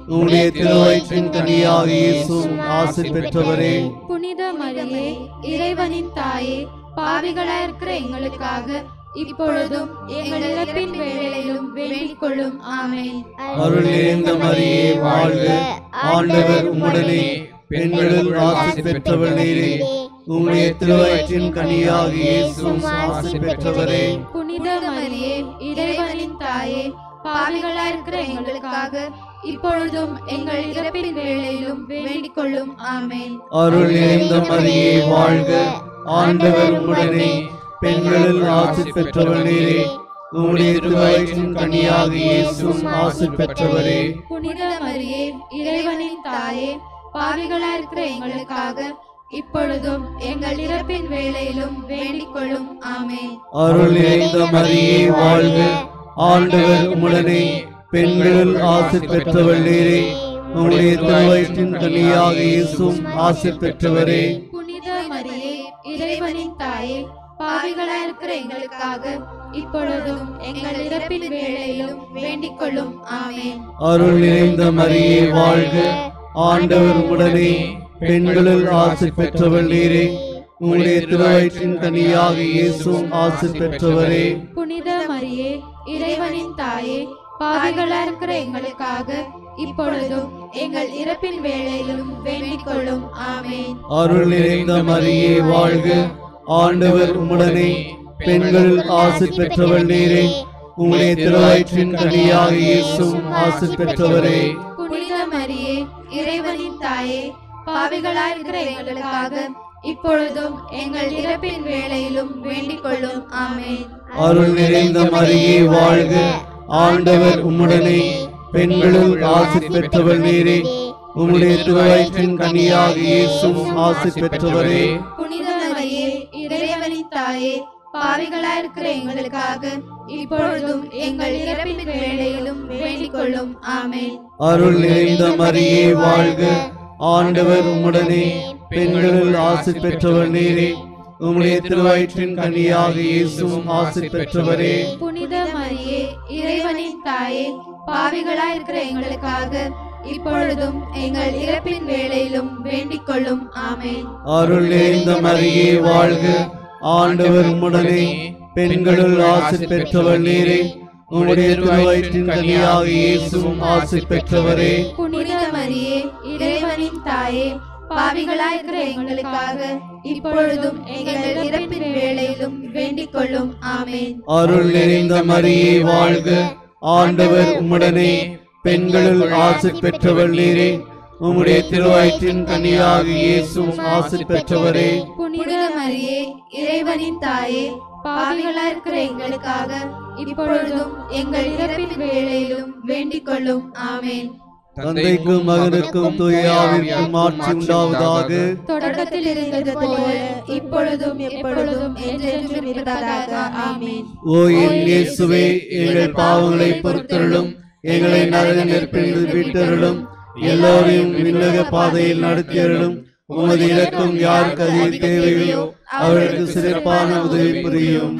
உம்முடைய திருவயிற்றின் கனியாக இயேசுவும் ஆசி பெற்றவரே புனித மரியே இறைவனின் தாயே பாவிகளாய் இருக்கிற எங்களுக்காக இப்பொழுதும் எங்கள் இறப்பின் வேளையிலும் வேண்டிக் கொள்ளும் ஆமென் அருள் நிறைந்த மரியே வாழ்க ஆண்டவர் உம்முடனே பெண்களுள் ஆசி பெற்றவர் நீரே உம்முடைய திருவயிற்றின் கனியாக இயேசுவும் ஆசி பெற்றவரே புனித மரியே இறைவனின் தாயே பாவிகளாய் இருக்கிற எங்களுக்காக இப்பொழுதும் எங்கள் இறப்பின் வேளையிலும் வேண்டிக் கொள்ளும் ஆமென் அருள் நிறைந்த மரியே வாழ்க ஆண்டவர் உம்முடனே பெண்களில் ஆசி பெற்றவர் நீரே உம்முடைய திருவயிற்றின் கனியாக இயேசுவும் ஆசி பெற்றவரே புனித மரியே இறைவனின் தாயே பாவிகளாய் இருக்கிற எங்களுக்காக இப்பொழுதும் எங்கள் இறப்பின் வேளையிலும் வேண்டிக் கொள்ளும் ஆமென் அருள் நிறைந்த மரியே வாழ்க ஆண்டவர் உம்முடனே பெண்களில் ஆசி பெற்றவர் நீரே உம்முடைய திருவயிற்றின் கனியாக இயேசுவும் ஆசி பெற்றவரே புனித மரியே இறைவனின் தாயே பாவிகளாய் இருக்கிற எங்களுக்காக இப்பொழுதும் எங்கள் இறப்பின் வேளையிலும் வேண்டிக் கொள்ளும் ஆமென் அருள் நிறைந்த மரியே வாழ்க ஆண்டவர் உம்முடனே பெண்களில் ஆசி பெற்றவர் நீரே உம்முடைய திருவயிற்றின் கனியாக இயேசுவும் ஆசி பெற்றவரே புனித மரியே இறைவனின் தாயே பாவிகளாய் இருக்கிற எங்களுக்காக இப்பொழுதும் எங்கள் இறப்பின் வேளையிலும் வேண்டிக் கொள்ளும் ஆமென் அருள் நிறைந்த மரியே வாழ்க ஆண்டவர் உம்முடனே பெண்களில் ஆசி பெற்றவர் நீரே உம்முடைய திருவயிற்றின் கனியாக இயேசுவும் ஆசி பெற்றவரே புனித மரியே இறைவனின் தாயே பாவிகளாய் இருக்கிற எங்களுக்காக இப்பொழுதும் எங்கள் இறப்பின் வேளையிலும் வேண்டிக் கொள்ளும் ஆமென் அருள் நிறைந்த மரியே வாழ்க ஆண்டவர் உம்முடனே பெண்களில் ஆசி பெற்றவர் நீரே உம்முடைய திருவயிற்றின் கனியாக இயேசுவும் ஆசி பெற்றவரே புனித மரியே இறைவனின் தாயே பாவிகளாய் இருக்கிற எங்களுக்காக இப்பொழுதும் எங்கள் இறப்பின் வேளையிலும் வேண்டிக் கொள்ளும் ஆமென் அருள் நிறைந்த மரியே வாழ்க ஆண்டவர் உம்முடனே பெண்களில் ஆசி பெற்றவர் நீரே உம்முடைய திருவயிற்றின் கனியாக இயேசுவும் ஆசி பெற்றவரே புனித மரியே இறைவனின் தாயே பாவிகளாய் இருக்கிற எங்களுக்காக இப்பொழுதும் எங்கள் இறப்பின் வேளையிலும் வேண்டிக் கொள்ளும் ஆமென் அருள் நிறைந்த மரியே வாழ்க ஆண்டவர் உம்முடனே பெண்களுள் ஆசி பெற்றவர் நீரே உம்முடைய திருவயிற்றின் கனியாக இயேசுவும் ஆசி பெற்றவரே புனித மரியே இறைவனின் தாயே பாவிகளாய் இருக்கிற எங்களுக்காக இப்பொழுதும் எங்கள் இறப்பின் வேளையிலும் வேண்டிக் கொள்ளும் ஆமென் அருள் நிறைந்த மரியே வாழ்க ஆண்டவர் உம்முடனே பெண்களுள் ஆசி பெற்றவர் நீரே உம்முடைய திருவயிற்றின் கனியாக இயேசுவும் ஆசி பெற்றவரே புனித மரியே இறைவனின் தாயே பாவிகளாய் இருக்கிற எங்களுக்காக இப்பொழுதும் எங்கள் இறப்பின் வேளையிலும் வேண்டிக் கொள்ளும் ஆமென் தந்தைக்கும் மகனுக்கும் தூயாவிற்கும் ஆட்சி உண்டாவதாக தொடக்கத்தில் இருந்தது போல இப்பொழுதும் எப்பொழுதும் என்றென்றும் இருப்பதாக ஆமென் ஓ என் இயேசுவே எங்கள் பாவங்களை பொறுத்தருளும் எங்களை நரக நெருப்பிலிருந்து விட்டருளும் எல்லோரையும் விண்ணக பாதையில் நடத்தியருளும் உமது இலக்கம் யாருக்கு அதிக தேவையோ அவர்களுக்கு சிறப்பான உதவி புரியும்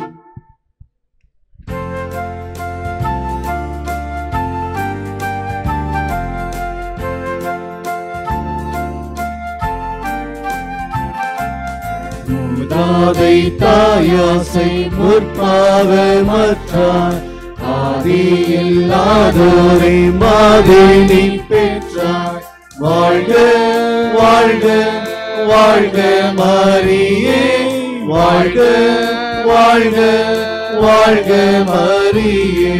மூதாதை தாயாசை முற்பாவமற்றார் ஆதி இல்லாதோரை மாதிரி பெற்றார் வாழ்க வாழ்க வாழ்க மாரியே வாழ்க வாழ்க வாழ்க மாரியே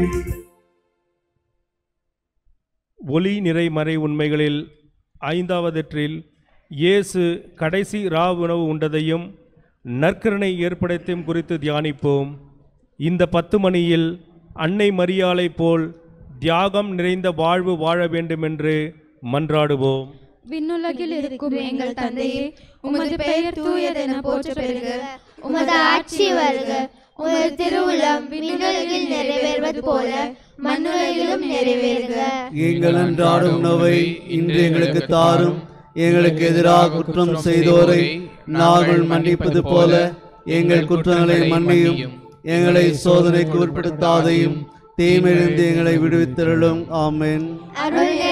ஒளி நிறை மறை உண்மைகளில் ஐந்தாவதற்றில் இயேசு கடைசி ரா உணவு உண்டதையும் நற்கருணை ஏற்படுத்தியும் குறித்து தியானிப்போம் இந்த பத்து மணியில் அன்னை மரியாளை போல் தியாகம் நிறைந்த வாழ்வு வாழ வேண்டுமென்று மன்றாடுவோம் விண்ணுலகில் இருக்கும் எங்கள் தந்தையே உமது பெயர் தூயதென போற்ற பெறுக உமது ஆட்சி வருக உமது திருவுளம் விண்ணுலகில் நிறைவேறுவது போல மண்ணுலகிலும் நிறைவேறுக எங்கள் அன்றாட உணவை இன்று எங்களுக்கு தாரும் எங்களுக்கு எதிராக குற்றம் செய்தோரை நாங்கள் மன்னிப்பது போல எங்கள் குற்றங்களை மன்னியும் எங்களை சோதனைக்கு உட்படுத்தாதையும் தீமையிலிருந்து எங்களை விடுவித்தருளும் ஆமென் அருள் நிறைந்த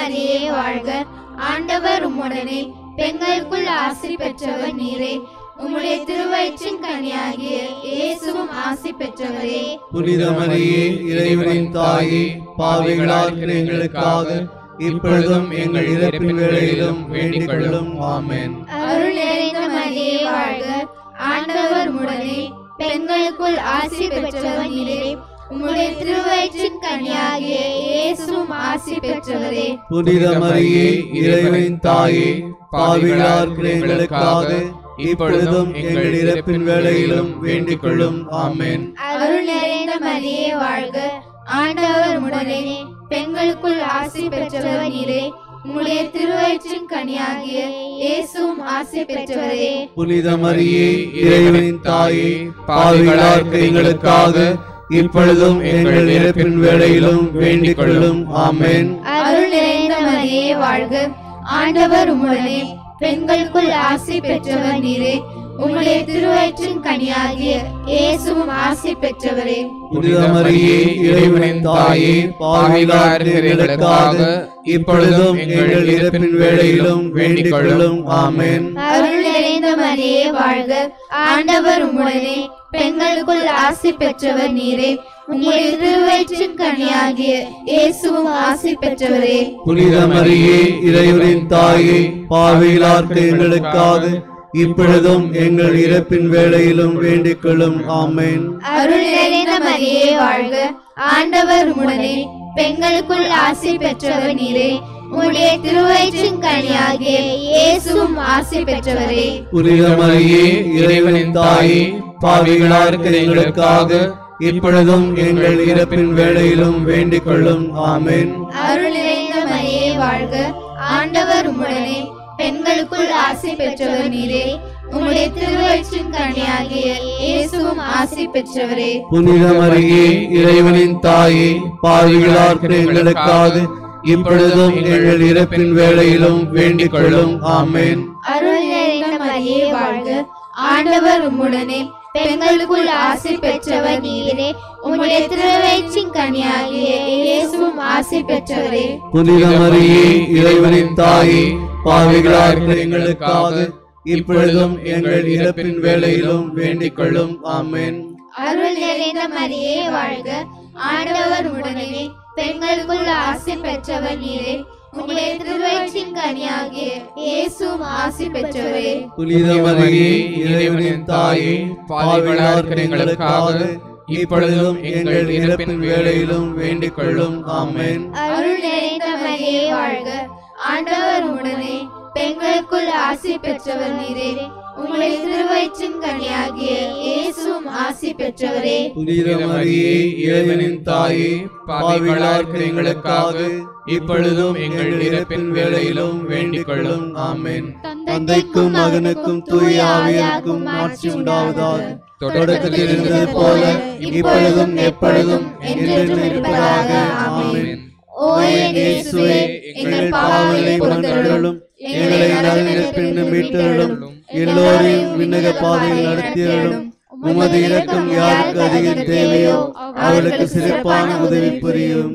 மரியே வாழ்க ஆண்டவர் உம்முடனே பெண்களுக்குள் ஆசி பெற்றவர் நீரே உம்முடைய திருவயிற்றின் கனியாகிய இயேசுவும் ஆசி பெற்றவரே புனித மரியே இறைவனின் தாயே பாவிகளார் எங்களுக்காக இப்பொழுதும் எங்கள் இறப்பின் வேளையிலும் வேண்டிக் கொள்ளும் ஆமென் அருள் நிறைந்த மரியே வாழ்க ஆண்டவர் உடனே பெண்களுக்குள் ஆசி பெற்றவர் நீரே உம்முடைய திருவயிற்றின் கனியாகிய இயேசுவும் ஆசி பெற்றவரே புனித மரியே இறைவனின் தாயே பாவிகளார் எங்களுக்காக இப்பொழுதும் எங்கள் இறப்பின் வேளையிலும் வேண்டிக் கொள்ளும் ஆமென் அருள் நிறைந்த மரியே வாழ்க ஆண்டவர் உடனே பெண்களுக்குள் ஆசி பெற்றவர் நீரே உம்முடைய திருவயிற்றின் கனியாகிய இயேசுவும் ஆசி பெற்றவரே புனித மரியே இறைவனின் தாயே பாவிகளார் எங்களுக்காக இப்பொழுதும் எங்கள் இறப்பின் வேளையிலும் வேண்டிக் கொள்ளும் ஆமென் அருள் நிறைந்த மரியே வாழ்க ஆண்டவர் உம்முடனே பெண்களுக்குள் ஆசி பெற்றவர் நீரே உம்முடைய திருவயிற்றின் கனியாகிய இயேசுவும் ஆசி பெற்றவரே புனித மரியே இறைவனின் தாயே பாவிகளார் எங்களுக்காக இப்பொழுதும் எங்கள் இறப்பின் வேளையிலும் வேண்டிக் கொள்ளும் ஆமென் அருள் நிறைந்த மரியே வாழ்க ஆண்டவர் உம்முடனே பெண்களுக்குள் ஆசி பெற்றவர் நீரே உம்முடைய திருவயிற்றின் கனியாகிய இயேசுவும் ஆசி பெற்றவரே புனித மரியே இறைவனின் தாயே பாவிகளார் எங்களுக்காக இப்பொழுதும் எங்கள் இறப்பின் வேளையிலும் வேண்டிக் கொள்ளும் ஆமென் அருள் நிறைந்த மரியே வாழ்க ஆண்டவர் உடனே பெண்களுக்குள் ஆசி பெற்றவர் நீரே உம்முடைய திருவயிற்றின் கனியாகிய இயேசுவும் ஆசி பெற்றவரே புனித மரியே இறைவனின் தாயே பாவிகளார் எங்களுக்காக இப்பொழுதும் எங்கள் இறப்பின் வேளையிலும் வேண்டிக் கொள்ளும் ஆமென் அருள் நிறைந்த மரியே வாழ்க ஆண்டவர் உம்முடனே பெண்களுக்குள் ஆசி பெற்றவர் நீரே உம்முடைய திருவயிற்றின் கனியாகிய இயேசுவும் ஆசி பெற்றவரே புனித மரியே இறைவனின் தாயே பாவிகளார் எங்களுக்காக இப்பொழுதும் எங்கள் இறப்பின் வேளையிலும் வேண்டிக் கொள்ளும் ஆமென் அருள் நிறைந்த மரியே வாழ்க ஆண்டவர் உம்முடனே பெண்களுக்குள் ஆசி பெற்றவர் நீரே உம்முடைய திருவயிற்றின் கனியாகிய இயேசுவும் ஆசி பெற்றவரே புனித மரியே இறைவனின் தாயே பாவிகளார் எங்களுக்காக இப்பொழுதும் எங்கள் இறப்பின் வேளையிலும் வேண்டிக் கொள்ளும் ஆமென் அருள் நிறைந்த மரியே வாழ்க ஆண்டவர் உடனே பெண்களுக்குள் ஆசி பெற்றவர் நீரே உம்முடைய திருவயிற்றின் கனியாகிய இயேசுவும் ஆசி பெற்றவரே புனித மரியே இறைவனின் தாயே பாவிகளார் எங்களுக்காக இப்பொழுதும் எங்கள் இறப்பின் வேளையிலும் வேண்டிக் கொள்ளும் ஆமென் அருள் நிறைந்த மரியே வாழ்க ஆண்டவர் உடனே பெண்களுக்குள் ஆசி பெற்றவர் நீரே உம்முடைய திருவயிற்றின் கனியாகிய இயேசுவும் ஆசி பெற்றவரே புனித மரியே இறைவனின் தாயே பாவிகளார் எங்களுக்காக இப்பொழுதும் எங்கள் இறப்பின் வேளையிலும் வேண்டிக் கொள்ளும் ஆமென் தந்தைக்கும் மகனுக்கும் தூய ஆவியாருக்கும் ஆட்சி உண்டாவதாக தொடக்கத்தில் இருந்தது போல இப்பொழுதும் எப்பொழுதும் என்றென்றும் இருப்பதாக ஆமென் ஓ என் இயேசுவே எங்கள் பாவங்களை பொறுத்தருளும் எங்களை நலனிடப்பின் மீட்டருளும் எல்லோரையும் விண்ணக பாதையில் நடத்தியருளும் உமது இரக்கம் யாருக்கு அதிகம் தேவையோ அவர்களுக்கு சிறப்பான உதவி புரியும்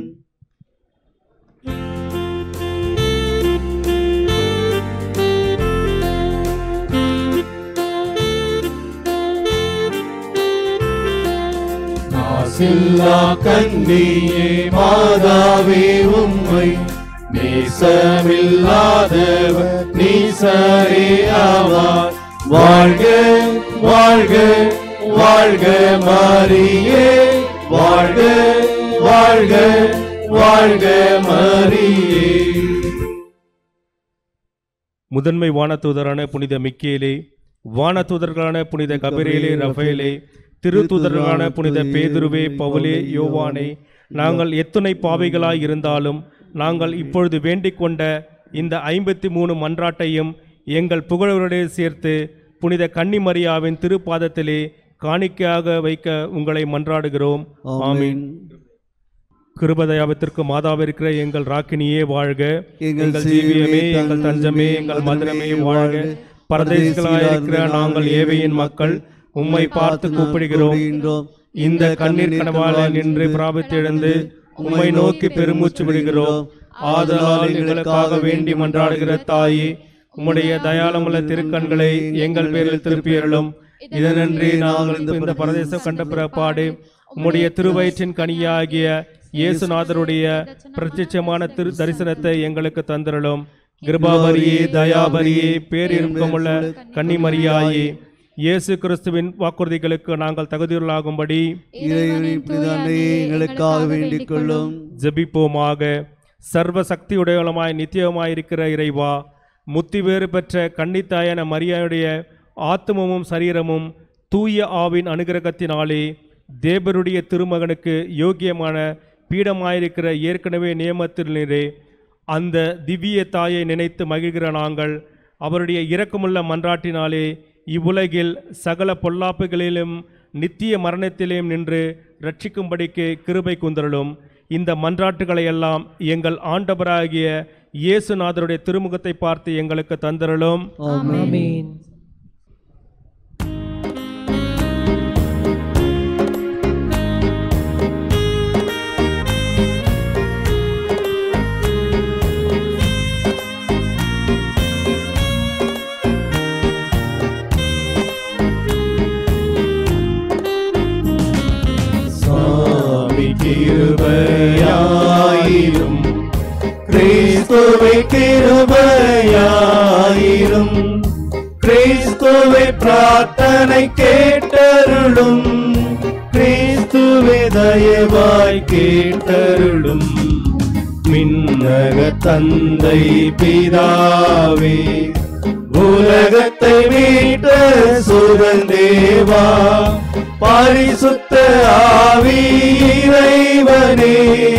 மாசில்லா கண்ணியே மாதாவே உம்மை நேசமில்லாதவர் நீசரே ஆவார் வாழ்க வாழ்க வாழ்க மாரியே வாழ்க வாழ்க வாழ்க மாரியே முதன்மை வானதூதரான புனித மிக்கேலே வானதூதர்களான புனித கபிரேலே ரஃபேலே திருத்தூதர்களான புனித பேதுருவே பவுலே யோவானே நாங்கள் எத்துணை பாவைகளாய் இருந்தாலும் நாங்கள் இப்பொழுது வேண்டிக் கொண்ட இந்த ஐம்பத்தி மூணு மன்றாட்டையும் எங்கள் புகழவருடைய சேர்த்து புனித கன்னிமரியாவின் திருப்பாதத்திலே காணிக்கையாக வைக்க உங்களை மன்றாடுகிறோம் ஆமீன் கிருபதயாபத்திற்கு மாதாவிருக்கிற எங்கள் ராக்கினியே வாழ்க எங்கள் ஜீவியமே எங்கள் தஞ்சமே எங்கள் மதுரமே வாழ்க பரதேசிகளாயிருக்கிற நாங்கள் ஏவையின் மக்கள் உம்மை பார்த்து கூப்பிடுகிறோம் இந்த கண்ணீர் கனவால நின்று பிராபித்தெழுந்து உம்மை நோக்கி பெருமூச்சு விடுகிறோம் ஆதலால் எங்களுக்காக வேண்டி மன்றாடுகிற தாயே உம்முடைய தயாளமுள்ள திருக்கண்களை எங்கள் பேரில் திருப்பியருளும் இதனன்றி நாங்கள் இந்த- இந்த பிரதேசம் கண்ட பிறப்பாடு உம்முடைய திருவயிற்றின் கனியாகிய இயேசுநாதருடைய பிரத்யட்சமான திரு தரிசனத்தை எங்களுக்கு தந்திரலும் கிருபாபரியே தயாபரியே பேரிருக்கமுள்ள கன்னிமரியாயே இயேசு கிறிஸ்துவின் வாக்குறுதிகளுக்கு நாங்கள் தகுதியுள்ளாகும்படி இறைவனின் பிதானையே எங்களுக்காக வேண்டிக் கொள்ளும் ஜெபிப்போமாக சர்வ சக்தியுடையவளமாய் நித்தியமாய் இருக்கிற இறைவா முத்தி வேறு பெற்ற கன்னித்தாயான மரியாவுடைய ஆத்மமும் சரீரமும் தூய ஆவின் அனுகிரகத்தினாலே தேவருடைய திருமகனுக்கு யோக்கியமான பீடமாயிருக்கிற ஏற்கனவே நியமத்தினரே அந்த திவ்ய தாயை நினைத்து மகிழ்கிற நாங்கள் அவருடைய இரக்கமுள்ள மன்றாட்டினாலே இவ்வுலகில் சகல பொல்லாப்புகளிலும் நித்திய மரணத்திலேயும் நின்று ரட்சிக்கும்படிக்கு கிருபை குந்தரலும் இந்த மன்றாட்டுகளை எல்லாம் எங்கள் ஆண்டவராகிய இயேசுநாதருடைய திருமுகத்தை பார்த்து எங்களுக்கு தந்திரலும் ஆமென் சுவாமி கிருபையாயிரும் கிறிஸ்துவை கிருபையாயிரும் கிறிஸ்துவை பிரார்த்தனை கேட்டருளும் கிறிஸ்துவை தயவாய் கேட்டருளும் மின்னக தந்தை பிதாவே உலகத்தை மீட்ட சுரந்தேவா பரிசுத்த ஆவி இறைவனே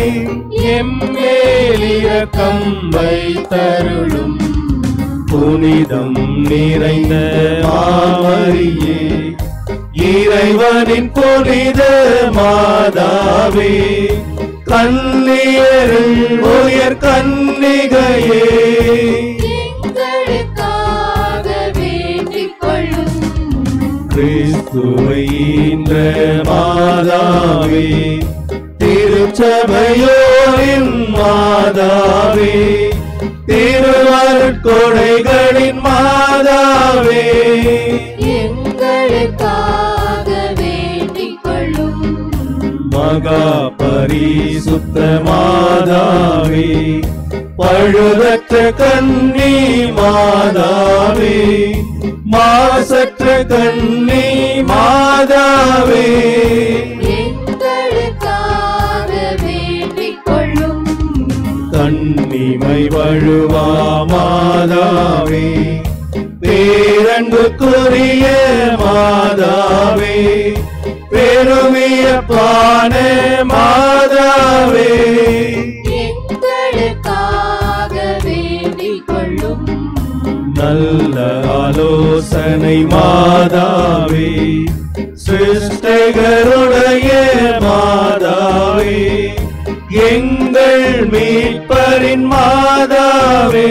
எம்மேலிரக்கம் வைத்தருளும் புனிதம் நிறைந்த மாமரியே இறைவனின் புனித மாதாவே கன்னியரில் உயர் கன்னிகையே எங்களுக்காக வேண்டிக் கொள்ளும் கிறிஸ்துவை ஈன்ற மாதாவே திருச்சபையோரின் மாதாவே திருவருட்கொடைகளின் மாதாவே எங்களுக்காக வேண்டிக் கொள்ளும் மகா பரிசுத்த மாதாவே பழுதற்ற கன்னி மாதாவே மாசற்ற கன்னி மாதாவே எங்களுக்காக வேண்டிக் கொள்ளும் கண்ணிமை வழுவா மாதாவே பேரன்புக்குரிய மாதாவே பெருமிய பான மாதாவே எங்களுக்காக வேண்டிக் கொள்ளும் நல்ல ஆலோசனை மாதாவே சிருஷ்டகருடைய மாதாவே எங்கள் மீட்பரின் மாதாவே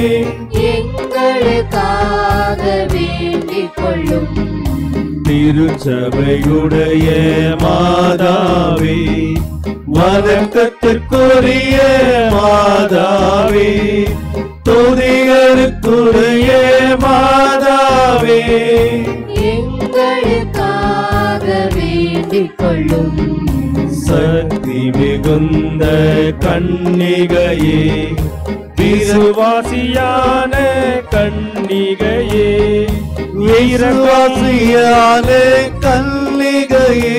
எங்களுக்காக வேண்டிக் கொள்ளும் திருச்சபையுடைய மாதாவே வணக்கத்திற்குரிய மாதாவே துதிகருக்குரிய மாதாவே எங்களுக்காக வேண்டிக் கொள்ளும் சக்தி மிகுந்த கன்னிகையே விசுவாசியான கன்னிகையே வீரவாசியான கன்னிகையே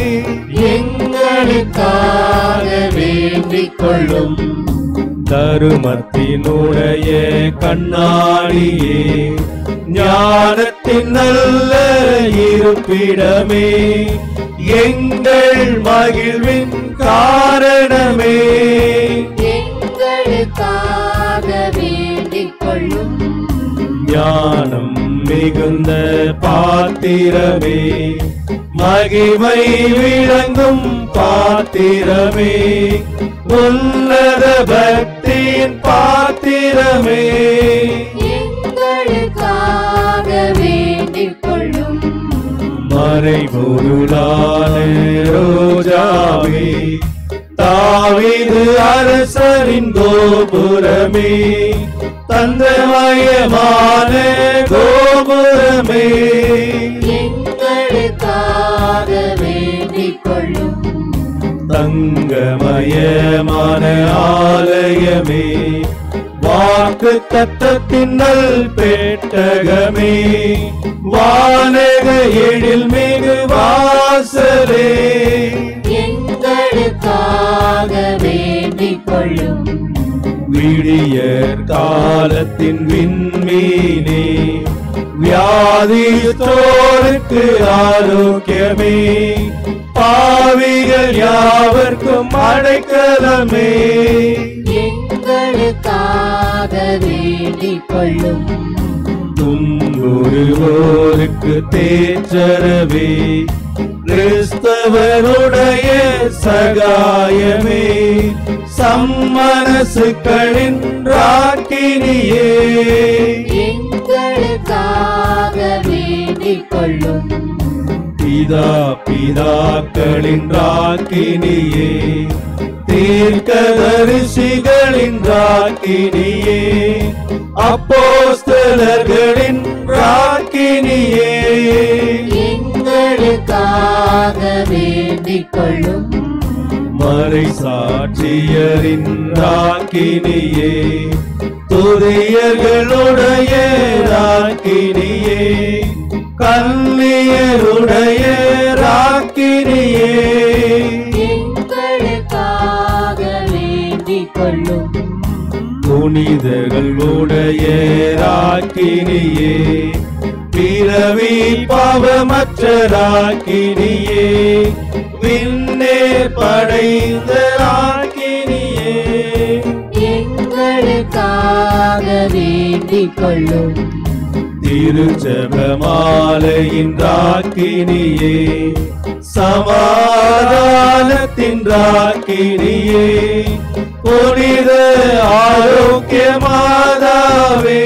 எங்களுக்காக வேண்டிக் கொள்ளும் தருமத்தினுடைய கண்ணாடியே ஞானத்தின் நல்ல இருப்பிடமே எங்கள் மகிழ்வின் காரணமே எங்களுக்காக வேண்டிக் கொள்ளும் ஞானம் மிகுந்த பாத்திரமே மகிமை விளங்கும் பாத்திரமே உன்னத பக்தியின் பாத்திரமே எங்களுக்காக வேண்டிக் கொள்ளும் மறைபொருளான ரோஜாவே தாவீது அரசரின் கோபுரமே தந்தமயமான கோபுரமே எங்களுக்காக வேண்டிக் கொள்ளும் தங்கமயமான ஆலயமே வாக்கு தத்தத்தின் நல் பெட்டகமே வானக எழில் மிகு வாசலே எங்களுக்காக வேண்டிக் கொள்ளும் விடியற் காலத்தின் விண்மீனே வியாதித்தோருக்கு ஆரோக்கியமே பாவிகள் யாவர்க்கும் அடைக்கலமே எங்களுக்காக வேண்டிக் கொள்ளும் துன்புறுவோருக்கு தேற்றரவே கிறிஸ்தவருடைய சகாயமே சம்மனசுக்களின் ராக்கினியே எங்களுக்காக வேண்டிக் கொள்ளும் பிதா பிதாக்களின் ராக்கினியே தீர்க்கதரிசிகளின் ராக்கினியே அப்போஸ்தலர்களின் ராக்கினியே எங்களுக்காக வேண்டிக் கொள்ளும் மறை சாட்சியரின் ராக்கினியே துரியர்களுடைய ராக்கினியே கல்லியருடைய ராக்கினியே எங்களுக்காக வேண்டிக் கொள்ளும் புனிதர்களுடைய ராக்கினியே பிறவி பாவமற்ற ராக்கினியே விண்ணே படைந்த ராக்கினியே எங்களுக்காக வேண்டிக் கொள்ளும் திருச்சபமாலையின் ராக்கினியே சமாதானத்தின் ராக்கினியே புனித ஆரோக்கிய மாதாவே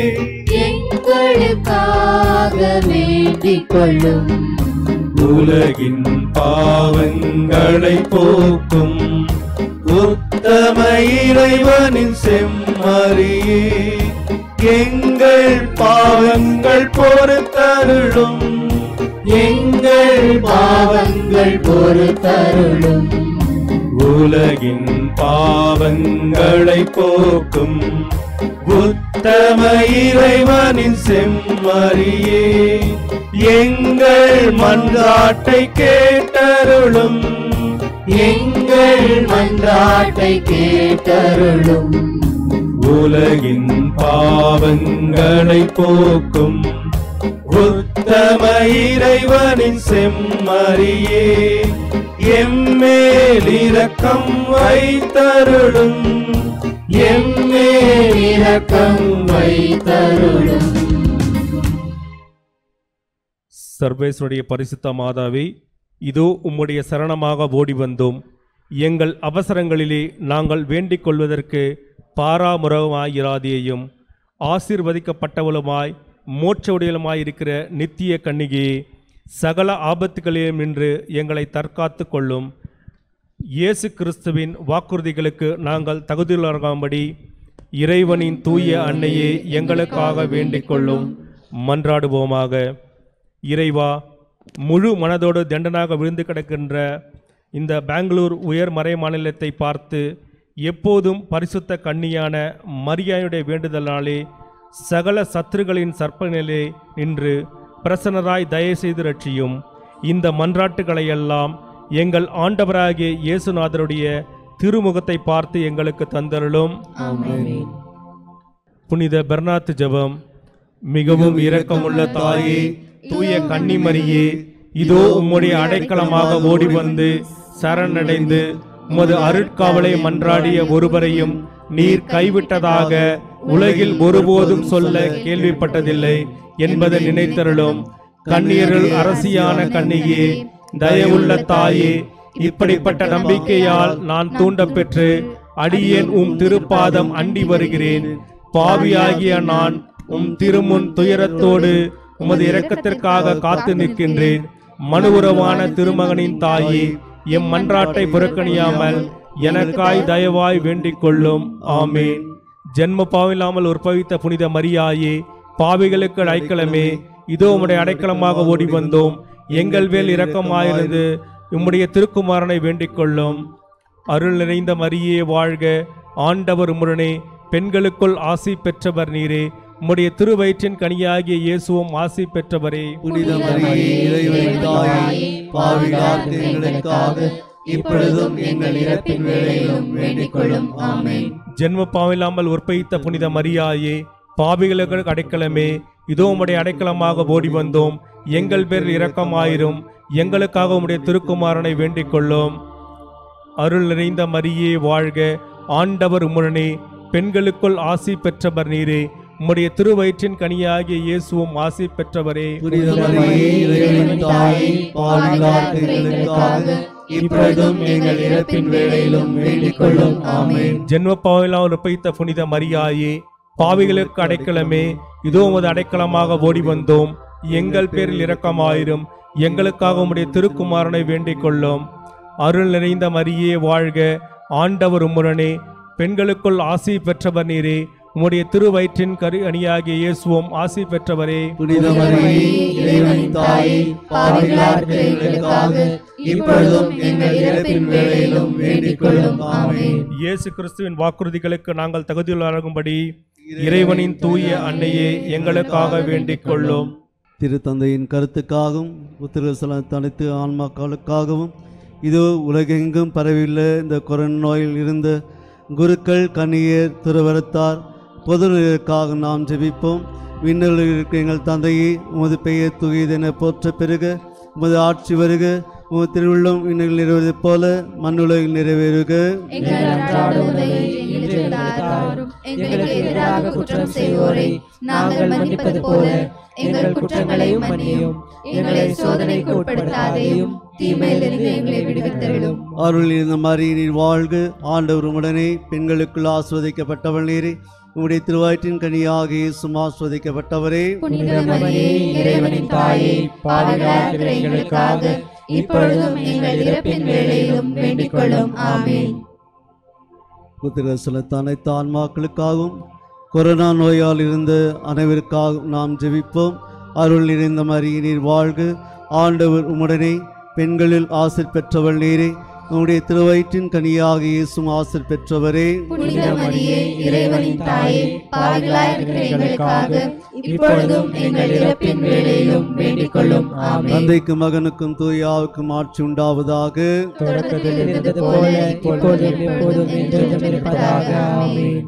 எங்களுக்காக வேண்டிக் கொள்ளும் உலகின் பாவங்களை போக்கும் உத்தம இறைவனின் செம்மறியே எங்கள் பாவங்கள் பொறுத்தருளும் எங்கள் பாவங்கள் பொறுத்தருளும் உலகின் பாவங்களை போக்கும் உத்தம இறைவனின் செம்மறியே எங்கள் மன்றாட்டை கேட்டருளும் எங்கள் மன்றாட்டை கேட்டருளும் உலகின் பாவங்களை போக்கும் உத்தம இறைவனின் செம்மறியே எம்மேல் இரக்கம் வைத்தருளும் எம்மேல் இரக்கம் வைத்தருளும் சர்வேஸ்வருடைய பரிசுத்த மாதாவே இதோ உம்முடைய சரணமாக ஓடி வந்தோம் எங்கள் அவசரங்களிலே நாங்கள் வேண்டிக் கொள்வதற்கு பாராமுறமாயிராதேயும் ஆசீர்வதிக்கப்பட்டவளுமாய் மோட்சவுடையலுமாய் இருக்கிற நித்திய கன்னிகையே சகல ஆபத்துகளிலும் நின்று எங்களை தற்காத்து கொள்ளும் இயேசு கிறிஸ்துவின் வாக்குறுதிகளுக்கு நாங்கள் தகுதியுள்ளவராகும்படி இறைவனின் தூய அன்னையே எங்களுக்காக வேண்டிக் கொள்ளும் மன்றாடுவோமாக இறைவா முழு மனதோடு தண்டனாக விழுந்து கிடக்கின்ற இந்த பெங்களூர் உயர் மறை மாநிலத்தை பார்த்து எப்போதும் பரிசுத்த கன்னியான மரியாயுடைய வேண்டுதலாலே சகல சத்துருகளின் சர்ப்பநிலை நின்று பிரசன்னராய் தயவு செய்து ரட்சியும் இந்த மன்றாட்டுகளையெல்லாம் எங்கள் ஆண்டவராகிய இயேசுநாதருடைய திருமுகத்தை பார்த்து எங்களுக்கு தந்தருளும் புனித பெர்னாத்து ஜெபம் மிகவும் இரக்கமுள்ள தாயே தூய கன்னிமரியே இதோ உம்முடைய அடைக்கலமாக ஓடி வந்து சரணடைந்து உமது அருட்காவலை மன்றாடிய ஒருவரையும் நீர் கைவிட்டதாக உலகில் ஒருபோதும் சொல்ல கேள்விப்பட்டதில்லை என்பதை நினைத்தருளும் கண்ணீரில் அரசியான கன்னியே தயவுள்ள தாயே இப்படிப்பட்ட நம்பிக்கையால் நான் தூண்டப் பெற்று அடியேன் உம் திருப்பாதம் அண்டி வருகிறேன் பாவியாகிய நான் உம் திருமுன் துயரத்தோடு உமது இரக்கத்திற்காக காத்து நிற்கின்றேன் மனுவுரவான திருமகனின் தாயே எம் மன்றாட்டை புறக்கணியாமல் எனக்காய் தயவாய் வேண்டிக் கொள்ளும் ஆமேன் ஜென்ம பாவில்லாமல் உற்பவித்த புனித மரியாயே பாவிகளுக்கு அடைக்கலமே இதோ உம்முடைய அடைக்கலமாக ஓடி வந்தோம் எங்கள் மேல் இரக்கமாயிருந்து உம்முடைய திருக்குமாரனை வேண்டிக் கொள்ளும் அருள் நிறைந்த மரியே வாழ்க ஆண்டவர் உம்முடனே பெண்களுக்குள் ஆசி பெற்றவர் நீரே உம்முடைய திருவயிற்றின் கனியாகிய இயேசுவும் ஆசி பெற்றவரே புனித மரியே இறைவனின் தாயே பாவிகளாக எங்களுக்காக இப்பொழுதும் எங்கள் இறப்பின் வேளையிலும் வேண்டிக் கொள்ளும் ஆமென் ஜென்ம பாவில்லாமல் உற்பவித்த புனித மரியாயே பாவிகளுக்கு அடைக்கலமே இதோ உம்முடைய அடைக்கலமாக ஓடி வந்தோம் எங்கள் பேரில் இரக்கமாயிரும் எங்களுக்காக உம்முடைய திருக்குமாரனை வேண்டிக் கொள்ளும் அருள் நிறைந்த மரியே வாழ்க ஆண்டவர் உம்முடனே பெண்களுக்குள் ஆசி பெற்றவர் நீரே உம்முடைய திருவயிற்றின் கனியாகிய இயேசுவும் ஆசி பெற்றவரே புனித மரியே இறைவனின் தாயே பாவிகளாக எங்களுக்காக இப்பொழுதும் எங்கள் இறப்பின் வேளையிலும் வேண்டிக் கொள்ளும் ஆமென் ஜென்ம பாவிலாம் உற்பவித்த புனித மரியாயே பாவிகளுக்கு அடைக்கலமே இதோ உமது அடைக்கலமாக ஓடி வந்தோம் எங்கள் பேரில் இரக்கமாயிரும் எங்களுக்காக உம்முடைய திருக்குமாரனை வேண்டிக் கொள்ளும் அருள் நிறைந்த மரியே வாழ்க ஆண்டவர் உம்முடனே பெண்களுக்குள் ஆசி பெற்றவர் நீரே உம்முடைய திருவயிற்றின் கரு அணியாகிய இயேசுவும் ஆசி பெற்றவரே புனித மரியே இறைவனின் தாயே பாவிகளாக எங்களுக்காக இப்பொழுதும் எங்கள் இறப்பின் வேளையிலும் வேண்டிக் கொள்ளும் ஆமென் இயேசு கிறிஸ்துவின் வாக்குறுதிகளுக்கு நாங்கள் தகுதியுள்ளாகும்படி இறைவனின் தூய அன்னையே எங்களுக்காக வேண்டிக் கொள்ளும் திருத்தந்தையின் கருத்துக்காகவும் உத்திரசல அனைத்து ஆன்மாக்களுக்காகவும் இது உலகெங்கும் பரவியுள்ள இந்த கொரோனா நோயில் இருந்த குருக்கள் கன்னியர் துறவரத்தார் பொதுநலருக்காக நாம் ஜெபிப்போம் விண்ணில் இருக்கிற எங்கள் தந்தையே உமது பெயர் துகியதென போற்ற பெருக உமது ஆட்சி வருக உமது திருவுள்ளம் விண்ணில் நிறைவேறுவது போல மண்ணுலகில் நிறைவேறுக எங்கள் அன்றாட உணவை இன்று தாரும் எங்களுக்கு எதிராக குற்றம் செய்வோரை நாங்கள் மன்னிப்பது போல எங்கள் குற்றங்களையும் மன்னியும் எங்களை சோதனைக்கு உட்படுத்தாதையும் தீமையிலிருந்து எங்களை விடுவித்தருளும் அருள் இருந்த மாதிரி நீர் வாழ்க ஆண்டவர் உடனே பெண்களுக்குள் ஆஸ்வதிக்கப்பட்டவள் நீரே உம்முடைய திருவாயிற்றின் கனியாக இயேசும் ஆஸ்வதிக்கப்பட்டவரே புனித மரியே இறைவனின் தாயே பாவிகளாக எங்களுக்காக இப்பொழுதும் எங்கள் இறப்பின் வேளையிலும் வேண்டிக் கொள்ளும் ஆமென் புத்திர செலுத்த அனைத்து ஆன்மாக்களுக்காகவும் கொரோனா நோயால் இருந்த அனைவருக்காக நாம் ஜெபிப்போம் அருள் நிறைந்த மாதிரி நீர் வாழ்க ஆண்டவர் உம்முடனே பெண்களில் ஆசிர் பெற்றவள் நீரே உம்முடைய திருவயிற்றின் கனியாக இயேசும் ஆசிர் பெற்றவரே புனித மரியே இறைவனின் தாயே பாவிகளாக இருக்கிற எங்களுக்காக இப்பொழுதும் எங்கள் இறப்பின் வேளையிலும் வேண்டிக் கொள்ளும் ஆமென் தந்தைக்கும் மகனுக்கும் தூயாவுக்கும் ஆட்சி உண்டாவதாக தொடக்கத்தில் இருந்தது போல இப்பொழுதும் எப்போதும் என்றும் இருப்பதாக ஆமென்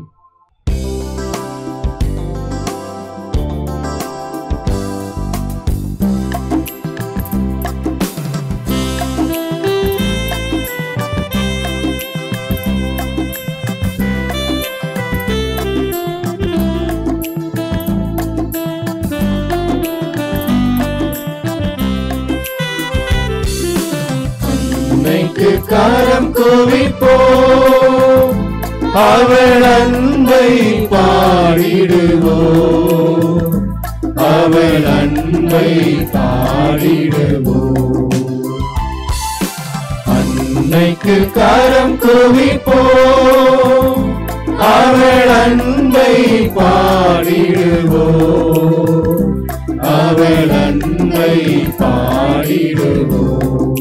உன்னைக்கு காரம் குவிப்போம் அவள் அன்பை பாடிடுவோம் அவள் அன்பை பாடிடுவோம் அன்னைக்கு காரம் குவிப்போம் அவள் அன்பை பாடிடுவோம் அவள் அன்பை பாடிடுவோம்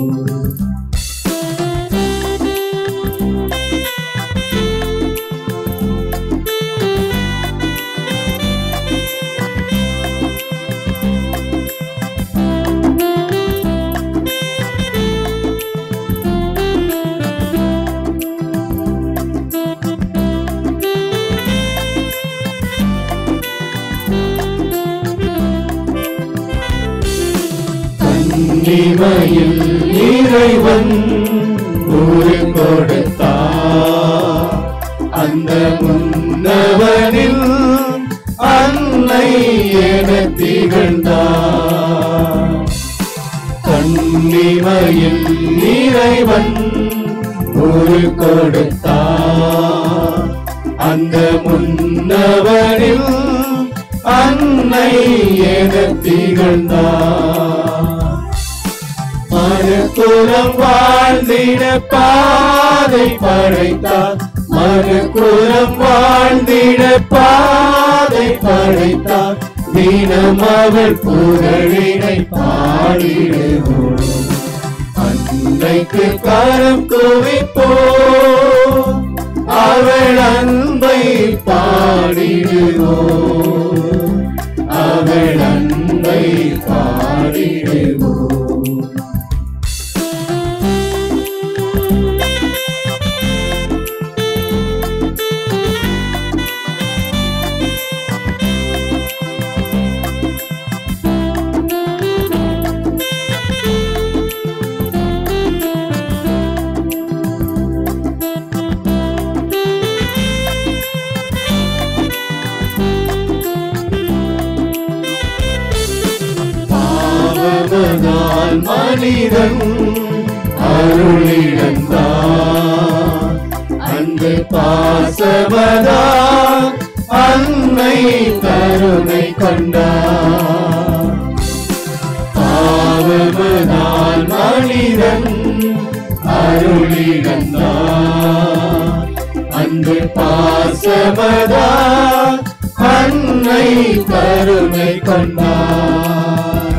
கன்னிமையில் இறைவன் ஊரு கொடுத்தார் அந்த முன்னவனில் அன்னை என திகழ்ந்தார் கன்னிமையில் இறைவன் ஊரு கொடுத்தார் அந்த முன்னவனில் அன்னை என திகழ்ந்தார் மனுக்குலம் வாழ்ந்திட பாதை படைத்தார் மனுக்குலம் வாழ்ந்திட பாதை படைத்தார் தினம் அவள் புகழினை பாடிடுவோம் அன்னைக்கு கரம் குவிப்போம் அவள் அன்பை பாடிடுவோம் அவள் அன்பை பாடிடுவோம் பாவமதால் மனிதன் அருளிடந்தான் அன்பு பாசமதால் அன்னை கருணை கொண்டார் பாவமதால் மனிதன் அருளிடந்தான் அன்பு பாசமதால் அன்னை கருணை கொண்டார்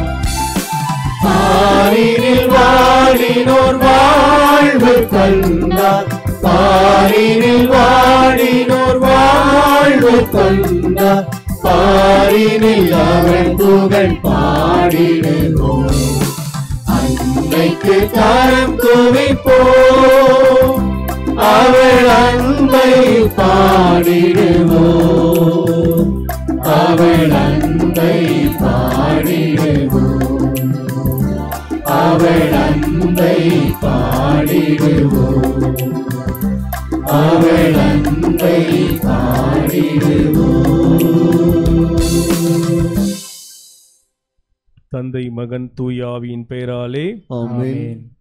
பாரினில் வாடினோர் வாழ்வு கண்டார் பாரினில் வாடினோர் வாழ்வு கண்டார் பாரினில் அவன் புகழ் பாடிடுவோம் அன்னைக்கு கரம் குவிப்போம் அவள் அன்பை பாடிடுவோம் அவள் அன்பை பாடிடுவோம் அவள் அன்பை பாடிடுவோம் அவள் அன்பை பாடிடுவோம் தந்தை மகன் தூயாவியின் பெயராலே ஆமென் ஆமென்